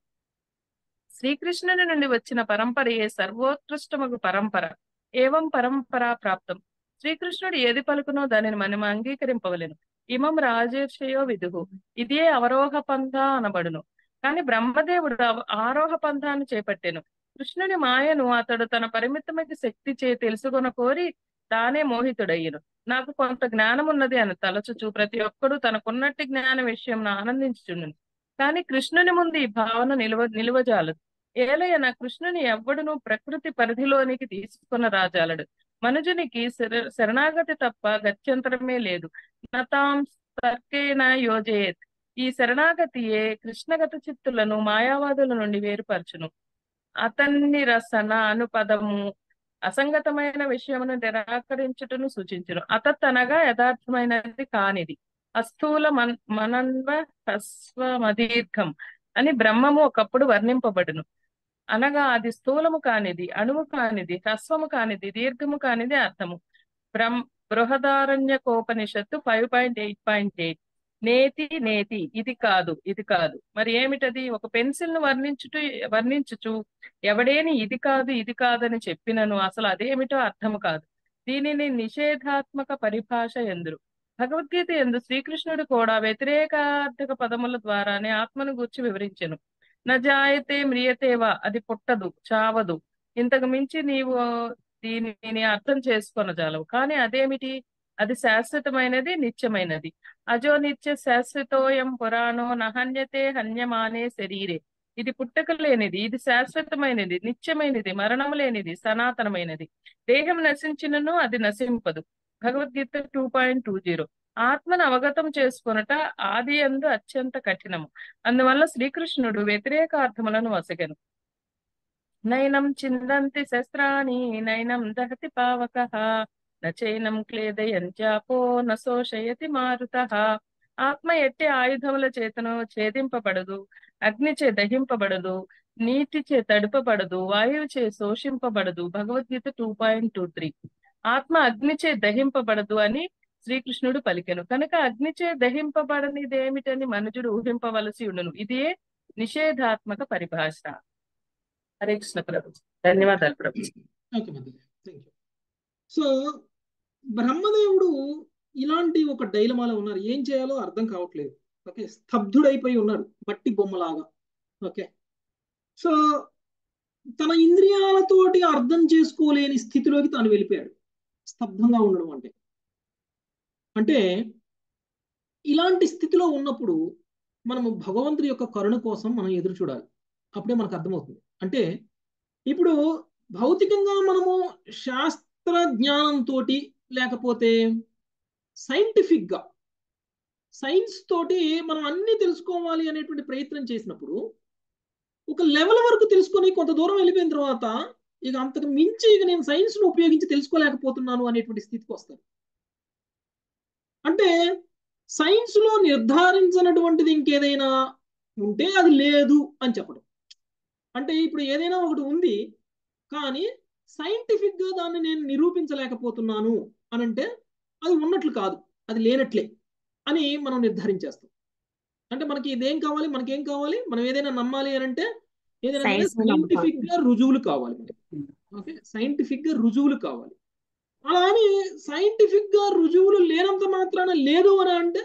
Speaker 5: శ్రీకృష్ణుని నుండి వచ్చిన పరంపరయే సర్వోత్కృష్టమగు పరంపర ఏవం పరంపరా ప్రాప్తం శ్రీకృష్ణుడు ఏది పలుకునో దానిని మనం అంగీకరింపవలెను ఇమం రాజర్షయో విదుహు ఇదే అవరోహ పంథ అనబడును కానీ బ్రహ్మదేవుడు అవ- ఆరోహ పంథాన్ని చేపట్టెను కృష్ణుని మాయను అతడు తన పరిమితమైన శక్తి చే తెలుసుకొన కోరి తానే మోహితుడయ్యను నాకు కొంత జ్ఞానం ఉన్నది అని తలచుచు ప్రతి ఒక్కడు తనకున్నట్టి జ్ఞాన విషయం ఆనందించుచుండును కానీ కృష్ణుని ముందు ఈ భావన నిలువ నిలువజాలదు ఏలయన కృష్ణుని ఎవ్వడును ప్రకృతి పరిధిలోనికి తీసుకున్న రాజాలడు మనుజునికి శర శరణాగతి తప్ప గత్యంతరమే లేదు నతాం తర్కేన యోజయేత్ ఈ శరణాగతియే కృష్ణగత చిత్తులను మాయావాదుల నుండి వేరుపరచును అతన్ని రసన అను పదము అసంగతమైన విషయమును నిరాకరించుటను సూచించును అతత్ అనగా యథార్థమైనది కానిది అస్థూల మన్ మనన్వ హ్రస్వమదీర్ఘం అని బ్రహ్మము ఒకప్పుడు వర్ణింపబడును అనగా అది స్థూలము కానిది అణువు కానిది హ్రస్వము కానిది దీర్ఘము కానిది అర్థము బ్రహ్మ బృహదారణ్యకోపనిషత్తు five point eight point eight నేతి నేతి ఇది కాదు ఇది కాదు మరి ఏమిటది ఒక పెన్సిల్ ను వర్ణించుటూ వర్ణించుచు ఎవడేని ఇది కాదు ఇది కాదని చెప్పినను అసలు అదేమిటో అర్థము కాదు దీనిని నిషేధాత్మక పరిభాష ఎందురు భగవద్గీత ఎందు శ్రీకృష్ణుడు కూడా వ్యతిరేకార్థక పదముల ద్వారానే ఆత్మను గూర్చి వివరించెను నజాయతే మ్రియతేవా అది పుట్టదు చావదు ఇంతకు మించి నీవు దీనిని అర్థం చేసుకొనజాలవు కానీ అదేమిటి అది శాశ్వతమైనది నిత్యమైనది అజో నిత్య శాశ్వతోయం పురాణో నహన్యతే హన్యమానే శరీరే ఇది పుట్టక లేనిది ఇది శాశ్వతమైనది నిత్యమైనది మరణం లేనిది సనాతనమైనది దేహం నశించినను అది నశింపదు Bhagavad Gita two point two zero ఆత్మను అవగతం చేసుకొనుట ఆది అందు అత్యంత కఠినము అందువల్ల శ్రీకృష్ణుడు వ్యతిరేకార్థములను వసగను నైనం చిందంతి శస్త్రాణి నైనం దహతి పావక నచైనం క్లేదయంత్యాపో న శోషయతి మారుత ఆత్మ ఎట్టి ఆయుధముల చేతను ఛేదింపబడదు అగ్నిచే దహింపబడదు నీటిచే తడుపబడదు వాయువుచే శోషింపబడదు Bhagavad Gita two point two three ఆత్మ అగ్నిచే దహింపబడదు అని శ్రీకృష్ణుడు పలికెను కనుక అగ్నిచే దహింపబడనిది ఏమిటని మనుజుడు ఊహింపవలసి ఉండును ఇదే నిషేధాత్మక పరిభాష హరే కృష్ణ ప్రభు ధన్యవాదాలు ప్రభు
Speaker 1: ఓకే మధ్య థ్యాంక్ యూ సో బ్రహ్మదేవుడు ఇలాంటి ఒక డైలమాలో ఉన్నారు ఏం చేయాలో అర్థం కావట్లేదు ఓకే స్తబ్దుడైపోయి ఉన్నాడు మట్టి బొమ్మలాగా ఓకే సో తన ఇంద్రియాలతోటి అర్థం చేసుకోలేని స్థితిలోకి తాను వెళ్ళిపోయాడు స్తబ్దంగా ఉండడం అంటే అంటే ఇలాంటి స్థితిలో ఉన్నప్పుడు మనము భగవంతుడి యొక్క కరుణ కోసం మనం ఎదురు చూడాలి అప్పుడే మనకు అర్థమవుతుంది అంటే ఇప్పుడు భౌతికంగా మనము శాస్త్ర జ్ఞానంతో లేకపోతే సైంటిఫిక్గా సైన్స్ తోటి మనం అన్ని తెలుసుకోవాలి అనేటువంటి ప్రయత్నం చేసినప్పుడు ఒక లెవెల్ వరకు తెలుసుకొని కొంత దూరం వెళ్ళిపోయిన తర్వాత ఇక అంతకు మించి ఇక నేను సైన్స్ను ఉపయోగించి తెలుసుకోలేకపోతున్నాను అనేటువంటి స్థితికి వస్తాను అంటే సైన్స్లో నిర్ధారించినటువంటిది ఇంకేదైనా ఉంటే అది లేదు అని చెప్పడం అంటే ఇప్పుడు ఏదైనా ఒకటి ఉంది కానీ సైంటిఫిక్గా దాన్ని నేను నిరూపించలేకపోతున్నాను అని అంటే అది ఉన్నట్లు కాదు అది లేనట్లే అని మనం నిర్ధారించేస్తాం అంటే మనకి ఇదేం కావాలి మనకేం కావాలి మనం ఏదైనా నమ్మాలి అని అంటే ఏదైనా
Speaker 3: Science ని
Speaker 1: సైంటిఫిక్ గా రుజువులు కావాలి మనకి ఓకే సైంటిఫిక్ గా రుజువులు కావాలి అలా అని సైంటిఫిక్ గా రుజువులు లేనంత మాత్రాన లేదు అని అంటే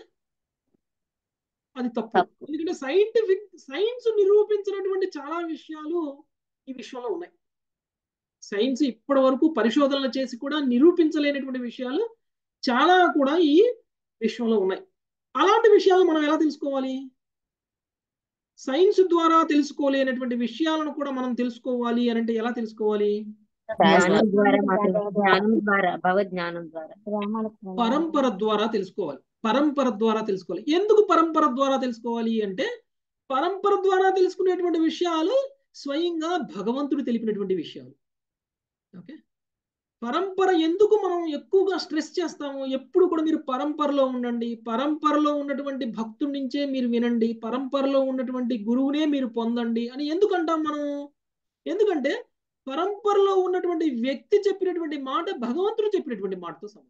Speaker 1: అది తప్పు
Speaker 3: తప్పు.
Speaker 1: ఎందుకంటే సైంటిఫిక్ సైన్స్ నిరూపించినటువంటి చాలా విషయాలు ఈ విశ్వంలో ఉన్నాయి సైన్స్ ఇప్పటి వరకు పరిశోధనలు చేసి కూడా నిరూపించలేనటువంటి విషయాలు చాలా కూడా ఈ విశ్వంలో ఉన్నాయి అలాంటి విషయాలు మనం ఎలా తెలుసుకోవాలి సైన్స్ ద్వారా తెలుసుకోలేనటువంటి విషయాలను కూడా మనం తెలుసుకోవాలి అని అంటే ఎలా తెలుసుకోవాలి
Speaker 3: జ్ఞానం ద్వారా మాత్రమే జ్ఞానం ద్వారా భవజ్ఞానం ద్వారా
Speaker 1: పరంపర ద్వారా తెలుసుకోవాలి పరంపర ద్వారా తెలుసుకోవాలి ఎందుకు పరంపర ద్వారా తెలుసుకోవాలి అంటే పరంపర ద్వారా తెలుసుకునేటువంటి విషయాలు స్వయంగా భగవంతుడు తెలిపినటువంటి విషయాలు ఓకే పరంపర ఎందుకు మనం ఎక్కువగా స్ట్రెస్ చేస్తాము ఎప్పుడు కూడా మీరు పరంపరలో ఉండండి పరంపరలో ఉన్నటువంటి భక్తుడి నుంచే మీరు వినండి పరంపరలో ఉన్నటువంటి గురువునే మీరు పొందండి అని ఎందుకంటాం మనం ఎందుకంటే పరంపరలో ఉన్నటువంటి వ్యక్తి చెప్పినటువంటి మాట భగవంతుడు చెప్పినటువంటి మాటతో సమానం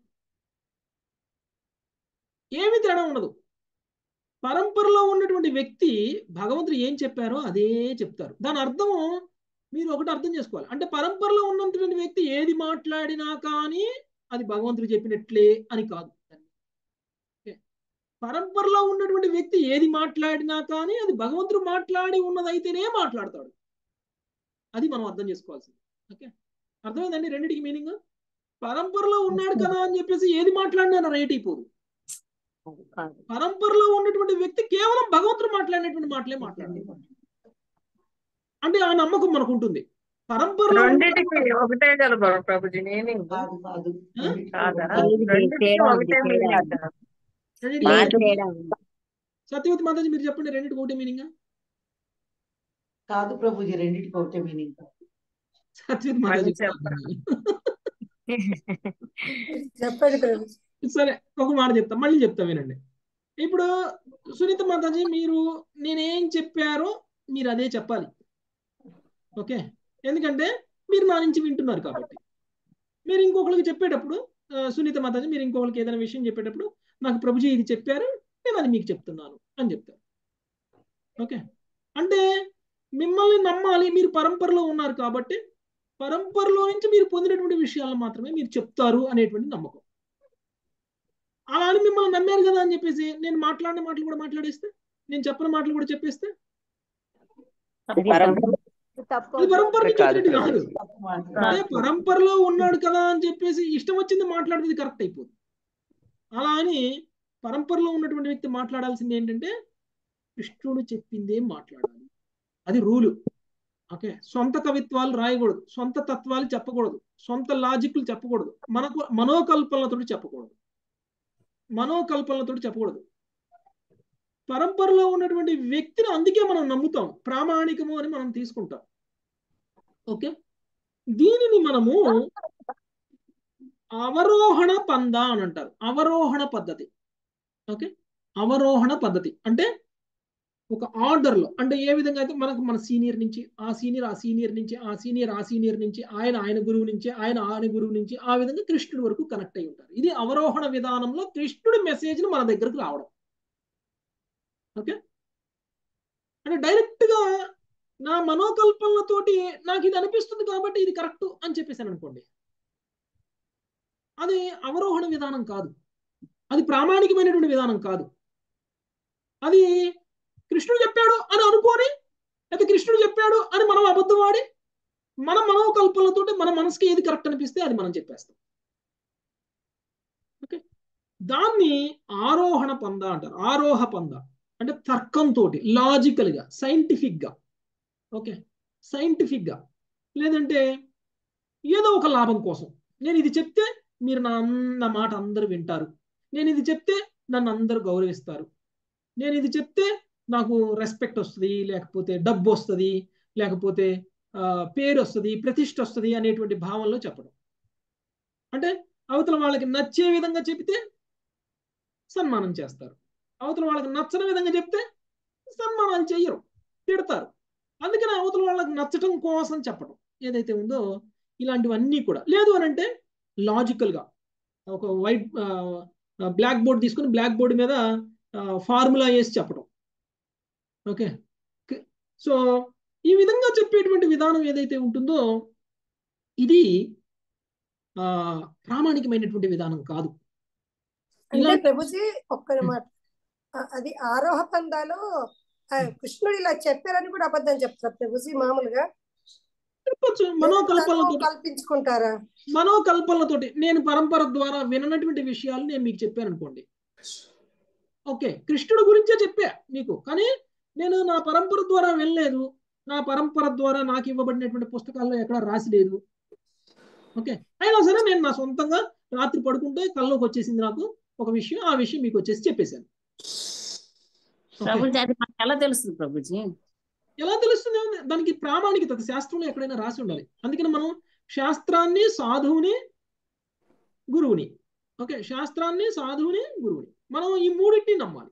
Speaker 1: ఏమి తేడా ఉండదు పరంపరలో ఉన్నటువంటి వ్యక్తి భగవంతుడు ఏం చెప్పారో అదే చెప్తారు దాని అర్థము మీరు ఒకటి అర్థం చేసుకోవాలి అంటే పరంపరలో ఉన్నటువంటి వ్యక్తి ఏది మాట్లాడినా కానీ అది భగవంతుడు చెప్పినట్లే అని కాదు ఓకే. పరంపరలో ఉన్నటువంటి వ్యక్తి ఏది మాట్లాడినా కానీ అది భగవంతుడు మాట్లాడి ఉన్నదైతేనే మాట్లాడతాడు అది మనం అర్థం చేసుకోవాల్సింది ఓకే అర్థమైందండి రెండింటికి మీనింగ్ పరంపరలో ఉన్నాడు కదా అని చెప్పేసి ఏది మాట్లాడినా రైట్ అయిపోదు
Speaker 3: కాదు
Speaker 1: పరంపరలో ఉన్నటువంటి వ్యక్తి కేవలం భగవంతుడు మాట్లాడినటువంటి మాటలే మాట్లాడాలి అంటే ఆ నమ్మకం మనకు ఉంటుంది పరంపరలో
Speaker 5: రెండింటికి ఒకటే కదా బాబు ప్రభుజీ మీనింగ్
Speaker 6: కాదు కాదు
Speaker 1: ఆ?
Speaker 5: కాదా
Speaker 3: లేదు,
Speaker 5: రెండింటికి
Speaker 3: తేడా ఉంది,
Speaker 5: ఒకటే
Speaker 3: తేడా
Speaker 5: మీనింగ్
Speaker 3: ఉంది.
Speaker 5: కదా
Speaker 1: రెండింటికి
Speaker 3: లేదు,
Speaker 1: ఒకటే-
Speaker 3: తేడా ఉంది
Speaker 1: సత్యవతి మాతాజీ మీరు చెప్పండి రెండింటికి ఒకటే మీనింగ్
Speaker 6: కాదు ప్రభుజీ రెండింటికి ఒకటే మీనింగ్
Speaker 1: సత్యవతి మాతాజీ
Speaker 5: మళ్ళీ చెప్పండి.
Speaker 7: చెప్పండి ప్రభు
Speaker 1: సరే ఒక మాట చెప్తా మళ్ళీ చెప్తా వినండి ఇప్పుడు సునీత మాతాజీ మీరు నేనేం చెప్పారో మీరు అదే చెప్పాలి ఓకే ఎందుకంటే మీరు నా నుంచి వింటున్నారు కాబట్టి మీరు ఇంకొకరికి చెప్పేటప్పుడు ఆ, సునీత మాతాజీ మీరు ఇంకొకరికి ఏదైనా విషయం చెప్పేటప్పుడు నాకు ప్రభుజీ ఇది చెప్పారు నేను అది మీకు చెప్తున్నాను అని చెప్తారు ఓకే అంటే మిమ్మల్ని నమ్మాలి మీరు పరంపరలో ఉన్నారు కాబట్టి పరంపరలో నుంచి మీరు పొందినటువంటి విషయాలను మాత్రమే మీరు చెప్తారు అనేటువంటి నమ్మకం అలా అని మిమ్మల్ని నమ్మారు కదా అని చెప్పేసి నేను మాట్లాడిన మాటలు కూడా మాట్లాడేస్తే నేను చెప్పిన మాటలు కూడా చెప్పేస్తే
Speaker 3: అది
Speaker 2: పరంపర
Speaker 3: తప్పు.
Speaker 1: అది పరంపర నుంచి
Speaker 2: కాదు
Speaker 1: వచ్చినట్టు
Speaker 2: ప్రభు.
Speaker 1: కాదు
Speaker 6: తప్పు మాట.
Speaker 1: అదే పరంపరలో ఉన్నాడు కదా అని చెప్పేసి ఇష్టం వచ్చింది మాట్లాడేది కరెక్ట్ అయిపోతుంది అలా అని పరంపరలో ఉన్నటువంటి వ్యక్తి మాట్లాడాల్సింది ఏంటంటే కృష్ణుడు చెప్పిందే మాట్లాడాలి అది రూలు ఓకే సొంత కవిత్వాలు రాయకూడదు సొంత తత్వాలు చెప్పకూడదు సొంత లాజిక్లు చెప్పకూడదు మనకు మనోకల్పనలతో చెప్పకూడదు మనోకల్పనలతో చెప్పకూడదు పరంపరలో ఉన్నటువంటి వ్యక్తిని అందుకే మనం నమ్ముతాం ప్రామాణికము అని మనం తీసుకుంటాం ఓకే దీనిని మనము అవరోహణ పంద అని అంటారు అవరోహణ పద్ధతి ఓకే అవరోహణ పద్ధతి అంటే ఒక ఆర్డర్లో అంటే ఏ విధంగా అయితే మనకు మన సీనియర్ నుంచి ఆ సీనియర్ ఆ సీనియర్ నుంచి ఆ సీనియర్ ఆ సీనియర్ నుంచి ఆయన ఆయన గురువు నుంచి ఆయన ఆయన గురువు నుంచి ఆ విధంగా కృష్ణుడి వరకు కనెక్ట్ అయి ఉంటారు ఇది అవరోహణ విధానంలో కృష్ణుడి మెసేజ్ని మన దగ్గరకు రావడం ఓకే అంటే డైరెక్ట్గా నా మనోకల్పనలతోటి నాకు ఇది అనిపిస్తుంది కాబట్టి ఇది కరెక్ట్ అని చెప్పేసాను అనుకోండి అది అవరోహణ విధానం కాదు అది ప్రామాణికమైనటువంటి విధానం కాదు అది కృష్ణుడు చెప్పాడు అని అనుకోని అయితే కృష్ణుడు చెప్పాడు అని మనం అబద్ధం ఆడి మన మనోకల్పనలతోటి మన మనసుకి ఏది కరెక్ట్ అనిపిస్తే అది మనం చెప్పేస్తాం ఓకే దాన్ని ఆరోహణ పంద అంటారు ఆరోహ పంద అంటే తర్కంతో లాజికల్ గా సైంటిఫిక్ గా ఓకే సైంటిఫిక్ గా లేదంటే ఏదో ఒక లాభం కోసం నేను ఇది చెప్తే మీరు నా నా మాట అందరూ వింటారు నేను ఇది చెప్తే నన్ను అందరూ గౌరవిస్తారు నేను ఇది చెప్తే నాకు రెస్పెక్ట్ వస్తుంది లేకపోతే డబ్బు వస్తుంది లేకపోతే పేరు వస్తుంది ప్రతిష్ట వస్తుంది అనేటువంటి భావంలో చెప్పడం అంటే అవతల వాళ్ళకి నచ్చే విధంగా చెబితే సన్మానం చేస్తారు అవతల వాళ్ళకి నచ్చని విధంగా చెప్తే సన్మానాలు చెయ్యరు తిడతారు అందుకని అవతల వాళ్ళకి నచ్చటం కోసం చెప్పడం ఏదైతే ఉందో ఇలాంటివన్నీ కూడా లేదు అని అంటే లాజికల్గా ఒక వైట్ బ్లాక్ బోర్డ్ తీసుకుని బ్లాక్ బోర్డు మీద ఫార్ములా వేసి చెప్పడం ఓకే సో ఈ విధంగా చెప్పేటువంటి విధానం ఏదైతే ఉంటుందో ఇది ప్రామాణికమైనటువంటి విధానం కాదు
Speaker 7: అంటే ప్రభుజీ ఒక్క మాట అది ఆరోహ పందాలో కృష్ణుడు ఇలా చెప్పారని కూడా అబద్ధం చెప్తారు ప్రభుజీ మామూలుగా
Speaker 1: చెప్పచ్చు మనోకల్పనలతో
Speaker 7: కల్పించుకుంటారా
Speaker 1: మనోకల్పనలతోటి నేను పరంపర ద్వారా విననటువంటి విషయాలు నేను మీకు చెప్పాను అనుకోండి ఓకే కృష్ణుడు గురించే చెప్పా మీకు కానీ నేను నా పరంపర ద్వారా వెళ్ళలేదు నా పరంపర ద్వారా నాకు ఇవ్వబడినటువంటి పుస్తకాల్లో ఎక్కడ రాసి లేదు ఓకే అయినా సరే నేను నా సొంతంగా రాత్రి పడుకుంటే కల్లోకి వచ్చేసింది నాకు ఒక విషయం ఆ విషయం మీకు వచ్చేసి చెప్పేశాను
Speaker 3: ప్రభుజీ అది మనకు ఎలా తెలుస్తుంది ప్రభుజీ
Speaker 1: ఎలా తెలుస్తుంది దానికి ప్రామాణికత శాస్త్రంలో ఎక్కడైనా రాసి ఉండాలి అందుకని మనం శాస్త్రాన్ని సాధువుని గురువుని ఓకే శాస్త్రాన్ని సాధువుని గురువుని మనం ఈ మూడింటిని నమ్మాలి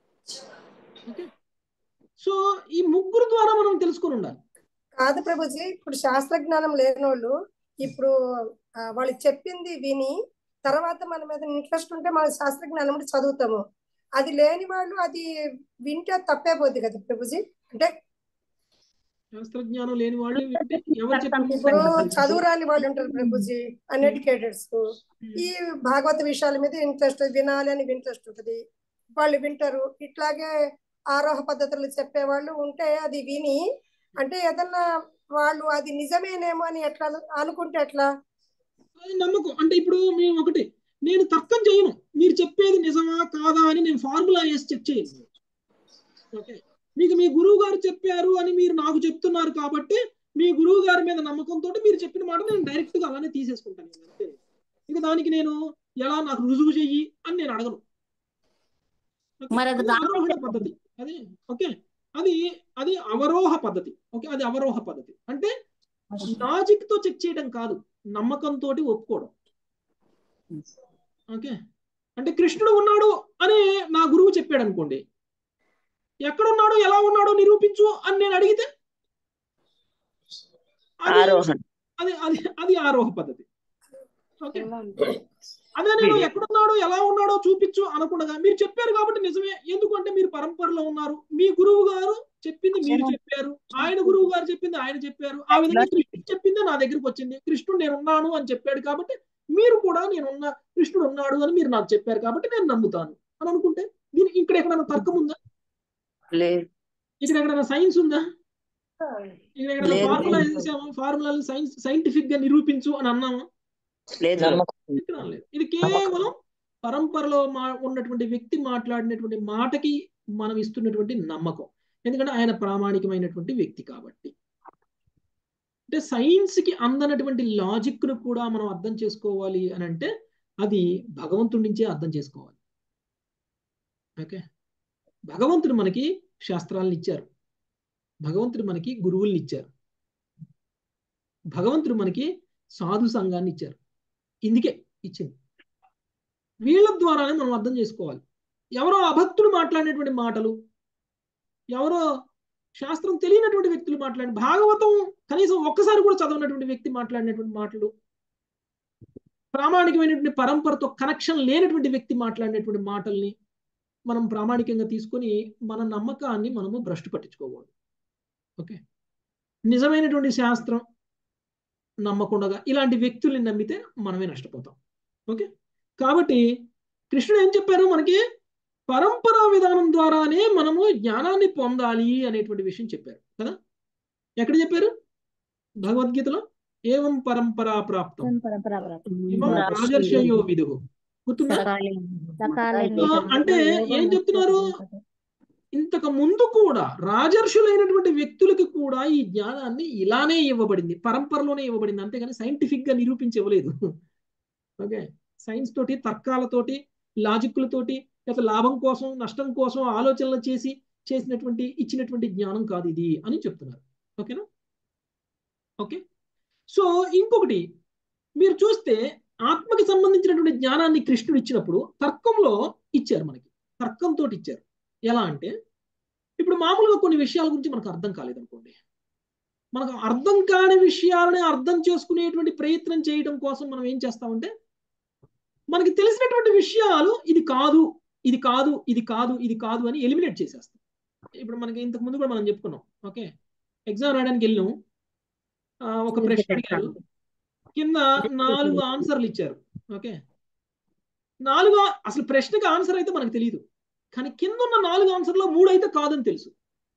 Speaker 1: ఓకే సో ఈ ముగ్గురు ద్వారా మనం తెలుసుకొని ఉండాలి
Speaker 7: కాదు ప్రభుజీ ఇప్పుడు శాస్త్రజ్ఞానం లేనోళ్ళు ఇప్పుడు వాళ్ళు చెప్పింది విని తర్వాత మన మీద ఇంట్రెస్ట్ ఉంటే మన శాస్త్రజ్ఞానం చదువుతాము అది లేని వాళ్ళు అది వింటే తప్పే పోద్ది కదా ప్రభుజీ అంటే
Speaker 1: శాస్త్రజ్ఞానం లేని వాళ్ళు వింటే ఎవరు
Speaker 7: ఇప్పుడు
Speaker 1: చెప్పిన
Speaker 7: చదువు రాని వాళ్ళు ఉంటారు ప్రభుజీ అన్ఎడ్యుకేటెడ్స్ ఈ భాగవత విషయాల మీద ఇంట్రెస్ట్ వినాలి అని ఇంట్రెస్ట్ ఉంటుంది వాళ్ళు వింటారు ఇట్లాగే ఆరోహ పద్ధతులు చెప్పే వాళ్ళు ఉంటే అది విని అంటే ఏదన్నా వాళ్ళు అది నిజమేనేమో అని ఎట్లా అనుకుంటే ఎట్లా
Speaker 1: అది నమ్మకం అంటే ఇప్పుడు మేము ఒకటి నేను తర్కం చేయను మీరు చెప్పేది నిజమా కాదా అని నేను ఫార్ములా వేసి చెక్ చేయను ఓకే మీకు మీ గురువు గారు చెప్పారు అని మీరు నాకు చెప్తున్నారు కాబట్టి మీ గురువు గారి మీద నమ్మకంతో మీరు చెప్పిన మాట నేను డైరెక్ట్ గా అలానే తీసేసుకుంటాను నేను అంతే ఇక దానికి నేను ఎలా నాకు రుజువు చెయ్యి అని నేను అడగను ఓకే?
Speaker 3: మరి అది
Speaker 1: అది అవరోహణ పద్ధతి అది ఓకే అది అది అవరోహ పద్ధతి ఓకే అది అవరోహ పద్ధతి అంటే లాజిక్ తో చెక్ చేయడం కాదు నమ్మకంతో ఒప్పుకోవడం ఓకే అంటే కృష్ణుడు ఉన్నాడు అని నా గురువు చెప్పాడు అనుకోండి ఎక్కడున్నాడు ఎలా ఉన్నాడో నిరూపించు అని నేను అడిగితే అది
Speaker 2: ఆరోహణ
Speaker 1: అది అది అది ఆరోహ పద్ధతి ఓకే అదే నేను ఎక్కడున్నాడో ఎలా ఉన్నాడో చూపించు అనకుండా మీరు చెప్పారు కాబట్టి నిజమే ఎందుకంటే మీరు పరంపరలో ఉన్నారు మీ గురువు గారు చెప్పింది మీరు చెప్పారు ఆయన గురువు గారు చెప్పింది ఆయన చెప్పారు ఆ విధంగా కృష్ణుడు చెప్పింది నా దగ్గరికి వచ్చింది కృష్ణుడు నేను ఉన్నాను అని చెప్పాడు కాబట్టి మీరు కూడా నేను ఉన్నా కృష్ణుడు ఉన్నాడు అని మీరు నాకు చెప్పారు కాబట్టి నేను నమ్ముతాను అని అనుకుంటే దీని ఇక్కడ ఎక్కడైనా తర్కం ఉందా
Speaker 2: లేదు
Speaker 1: ఇక్కడ ఎక్కడైనా సైన్స్ ఉందా ఇక్కడ ఎక్కడైనా
Speaker 2: లేదు.
Speaker 1: ఫార్ములా వేసామా ఫార్ములాలు సైన్స్ సైంటిఫిక్ గా నిరూపించు అని అన్నామా
Speaker 2: లేదు
Speaker 8: నమ్మకం
Speaker 1: ఇక్కడ అనలేదు. ఇది కేవలం పరంపరలో మా ఉన్నటువంటి వ్యక్తి మాట్లాడినటువంటి మాటకి మనం ఇస్తున్నటువంటి నమ్మకం ఎందుకంటే ఆయన ప్రామాణికమైనటువంటి వ్యక్తి కాబట్టి అంటే సైన్స్ కి అందనటువంటి లాజిక్ ను కూడా మనం అర్థం చేసుకోవాలి అని అంటే అది భగవంతుడి నుంచే అర్థం చేసుకోవాలి ఓకే భగవంతుడు మనకి శాస్త్రాలను ఇచ్చారు భగవంతుడు మనకి గురువుల్ని ఇచ్చారు భగవంతుడు మనకి సాధు సంఘాన్ని ఇచ్చారు ఇందుకే ఇచ్చింది వీళ్ళ ద్వారానే మనం అర్థం చేసుకోవాలి ఎవరో అభక్తులు మాట్లాడినటువంటి మాటలు ఎవరో శాస్త్రం తెలియనటువంటి వ్యక్తులు మాట్లాడి భాగవతం కనీసం ఒక్కసారి కూడా చదవనటువంటి వ్యక్తి మాట్లాడినటువంటి మాటలు ప్రామాణికమైనటువంటి పరంపరతో కనెక్షన్ లేనటువంటి వ్యక్తి మాట్లాడినటువంటి మాటల్ని మనం ప్రామాణికంగా తీసుకొని మన నమ్మకాన్ని మనము భ్రష్టు పట్టించుకోకూడదు ఓకే నిజమైనటువంటి శాస్త్రం నమ్మకుండా ఇలాంటి వ్యక్తుల్ని నమ్మితే మనమే నష్టపోతాం ఓకే కాబట్టి కృష్ణుడు ఏం చెప్పారు మనకి పరంపరా విధానం ద్వారానే మనము జ్ఞానాన్ని పొందాలి అనేటువంటి విషయం చెప్పారు కదా ఎక్కడ చెప్పారు భగవద్గీతలో ఏవం పరంపరా ప్రాప్తం ఇమం రాజర్షయో విదుహు గుర్తుందా ఆ, అంటే ఏం చెప్తున్నారు ఇంతకు ముందు కూడా రాజర్షులైనటువంటి వ్యక్తులకి కూడా ఈ జ్ఞానాన్ని ఇలానే ఇవ్వబడింది పరంపరలోనే ఇవ్వబడింది అంతేగాని సైంటిఫిక్ గా నిరూపించి ఇవ్వలేదు ఓకే సైన్స్ తోటి తర్కాలతోటి లాజిక్లతోటి లేకపోతే లాభం కోసం నష్టం కోసం ఆలోచనలు చేసి చేసినటువంటి ఇచ్చినటువంటి జ్ఞానం కాదు ఇది అని చెప్తున్నారు ఓకేనా ఓకే సో ఇంకొకటి మీరు చూస్తే ఆత్మకి సంబంధించినటువంటి జ్ఞానాన్ని కృష్ణుడు ఇచ్చినప్పుడు తర్కంలో ఇచ్చారు మనకి తర్కంతో ఇచ్చారు ఎలా అంటే ఇప్పుడు మామూలుగా కొన్ని విషయాల గురించి మనకు అర్థం కాలేదనుకోండి మనకు అర్థం కాని విషయాలని అర్థం చేసుకునేటువంటి ప్రయత్నం చేయడం కోసం మనం ఏం చేస్తామంటే మనకి తెలిసినటువంటి విషయాలు ఇది కాదు ఇది కాదు ఇది కాదు ఇది కాదు అని ఎలిమినేట్ చేసేస్తాం ఇప్పుడు మనకి ఇంతకు ముందు కూడా మనం చెప్పుకున్నాం ఓకే ఎగ్జామ్ రాయడానికి వెళ్ళాం ఆ, ఒక ప్రశ్న అడిగారు కింద నాలుగు ఆన్సర్లు ఇచ్చారు ఓకే నాలుగు అసలు ప్రశ్నకి ఆన్సర్ అయితే మనకు తెలియదు కానీ కింద ఉన్న నాలుగు ఆన్సర్లో మూడు అయితే కాదని తెలుసు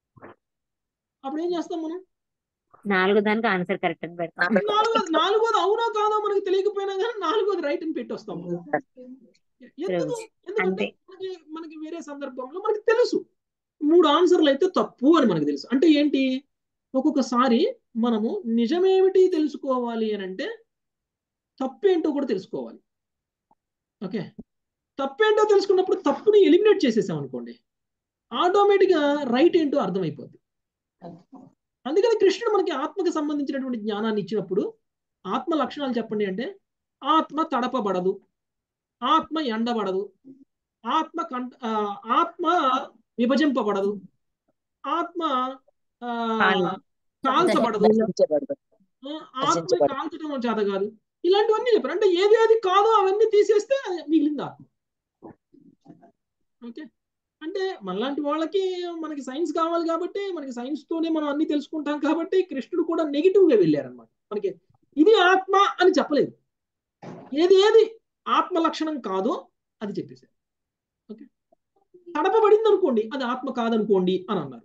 Speaker 1: అప్పుడు ఏం చేస్తాం మనం
Speaker 3: నాలుగు దానికి ఆన్సర్ కరెక్ట్ అని పెడతాం
Speaker 1: నాలుగోది నాలుగోది అవునా కాదో మనకి తెలియకపోయినా కానీ నాలుగోది రైట్ అని పెట్టి వస్తాం ఎందుకు ఎందుకంటే
Speaker 3: అంతే.
Speaker 1: మనకి మనకి వేరే సందర్భంలో మనకి తెలుసు మూడు ఆన్సర్లు అయితే తప్పు అని మనకు తెలుసు అంటే ఏంటి ఒక్కొక్కసారి మనము నిజమేమిటి తెలుసుకోవాలి అని అంటే తప్పేంటో కూడా తెలుసుకోవాలి ఓకే తప్పేంటో తెలుసుకున్నప్పుడు తప్పుని ఎలిమినేట్ చేసేసాం అనుకోండి ఆటోమేటిక్గా రైట్ ఏంటో అర్థమైపోద్ది అందుకని కృష్ణుడు మనకి ఆత్మకి సంబంధించినటువంటి జ్ఞానాన్ని ఇచ్చినప్పుడు ఆత్మ లక్షణాలు చెప్పండి అంటే ఆత్మ తడపబడదు ఆత్మ ఎండబడదు ఆత్మ కంట ఆ, ఆత్మ విభజింపబడదు ఆత్మ ఆ,
Speaker 3: కాల్-
Speaker 1: కాల్చబడదు
Speaker 2: నశించబడదు.
Speaker 1: ఆ, ఆత్మ
Speaker 2: నశించబడదు.
Speaker 1: కాల్చడం చేత కాదు ఇలాంటివన్నీ చెప్పారు అంటే ఏది ఏది కాదో అవన్నీ తీసేస్తే అది మిగిలింది ఆత్మ ఓకే అంటే మనలాంటి వాళ్ళకి మనకి సైన్స్ కావాలి కాబట్టి మనకి సైన్స్ తోనే మనం అన్ని తెలుసుకుంటాం కాబట్టి కృష్ణుడు కూడా నెగిటివ్ గా వెళ్ళారనమాట మనకి ఇది ఆత్మ అని చెప్పలేదు ఏది ఏది ఆత్మ లక్షణం కాదో అది చెప్పేశారు ఓకే తడపబడింది అనుకోండి అది ఆత్మ కాదనుకోండి అని అన్నారు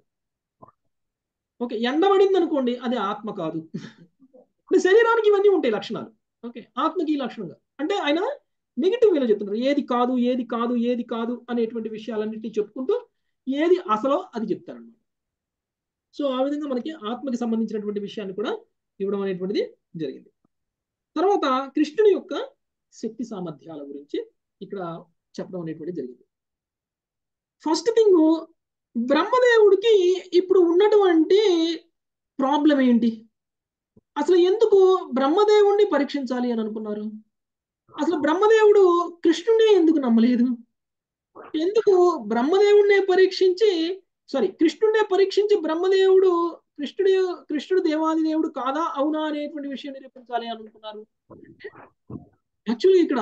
Speaker 1: ఓకే ఎండబడింది అనుకోండి అది ఆత్మ కాదు ఇప్పుడు శరీరానికి ఇవన్నీ ఉంటాయి లక్షణాలు ఓకే ఆత్మకి ఈ లక్షణంగా అంటే ఆయన నెగిటివ్ వేలో చెప్తున్నారు ఏది కాదు ఏది కాదు ఏది కాదు అనేటువంటి విషయాలన్నింటినీ చెప్పుకుంటూ ఏది అసలో అది చెప్తారన్నమాట సో ఆ విధంగా మనకి ఆత్మకి సంబంధించినటువంటి విషయాన్ని కూడా ఇవ్వడం అనేటువంటిది జరిగింది తర్వాత కృష్ణుని యొక్క శక్తి సామర్థ్యాల గురించి ఇక్కడ చెప్పడం అనేటువంటిది జరిగింది ఫస్ట్ థింగ్ బ్రహ్మదేవుడికి ఇప్పుడు ఉన్నటువంటి ప్రాబ్లం ఏంటి అసలు ఎందుకు బ్రహ్మదేవుణ్ణి పరీక్షించాలి అని అనుకున్నారు అసలు బ్రహ్మదేవుడు కృష్ణుడే ఎందుకు నమ్మలేదు ఎందుకు బ్రహ్మదేవుణ్ణే పరీక్షించి సారీ కృష్ణుడినే పరీక్షించి బ్రహ్మదేవుడు కృష్ణుడు కృష్ణుడు దేవాది దేవుడు కాదా అవునా అనేటువంటి విషయం నిరూపించాలి అని అనుకున్నారు యాక్చువల్లీ ఇక్కడ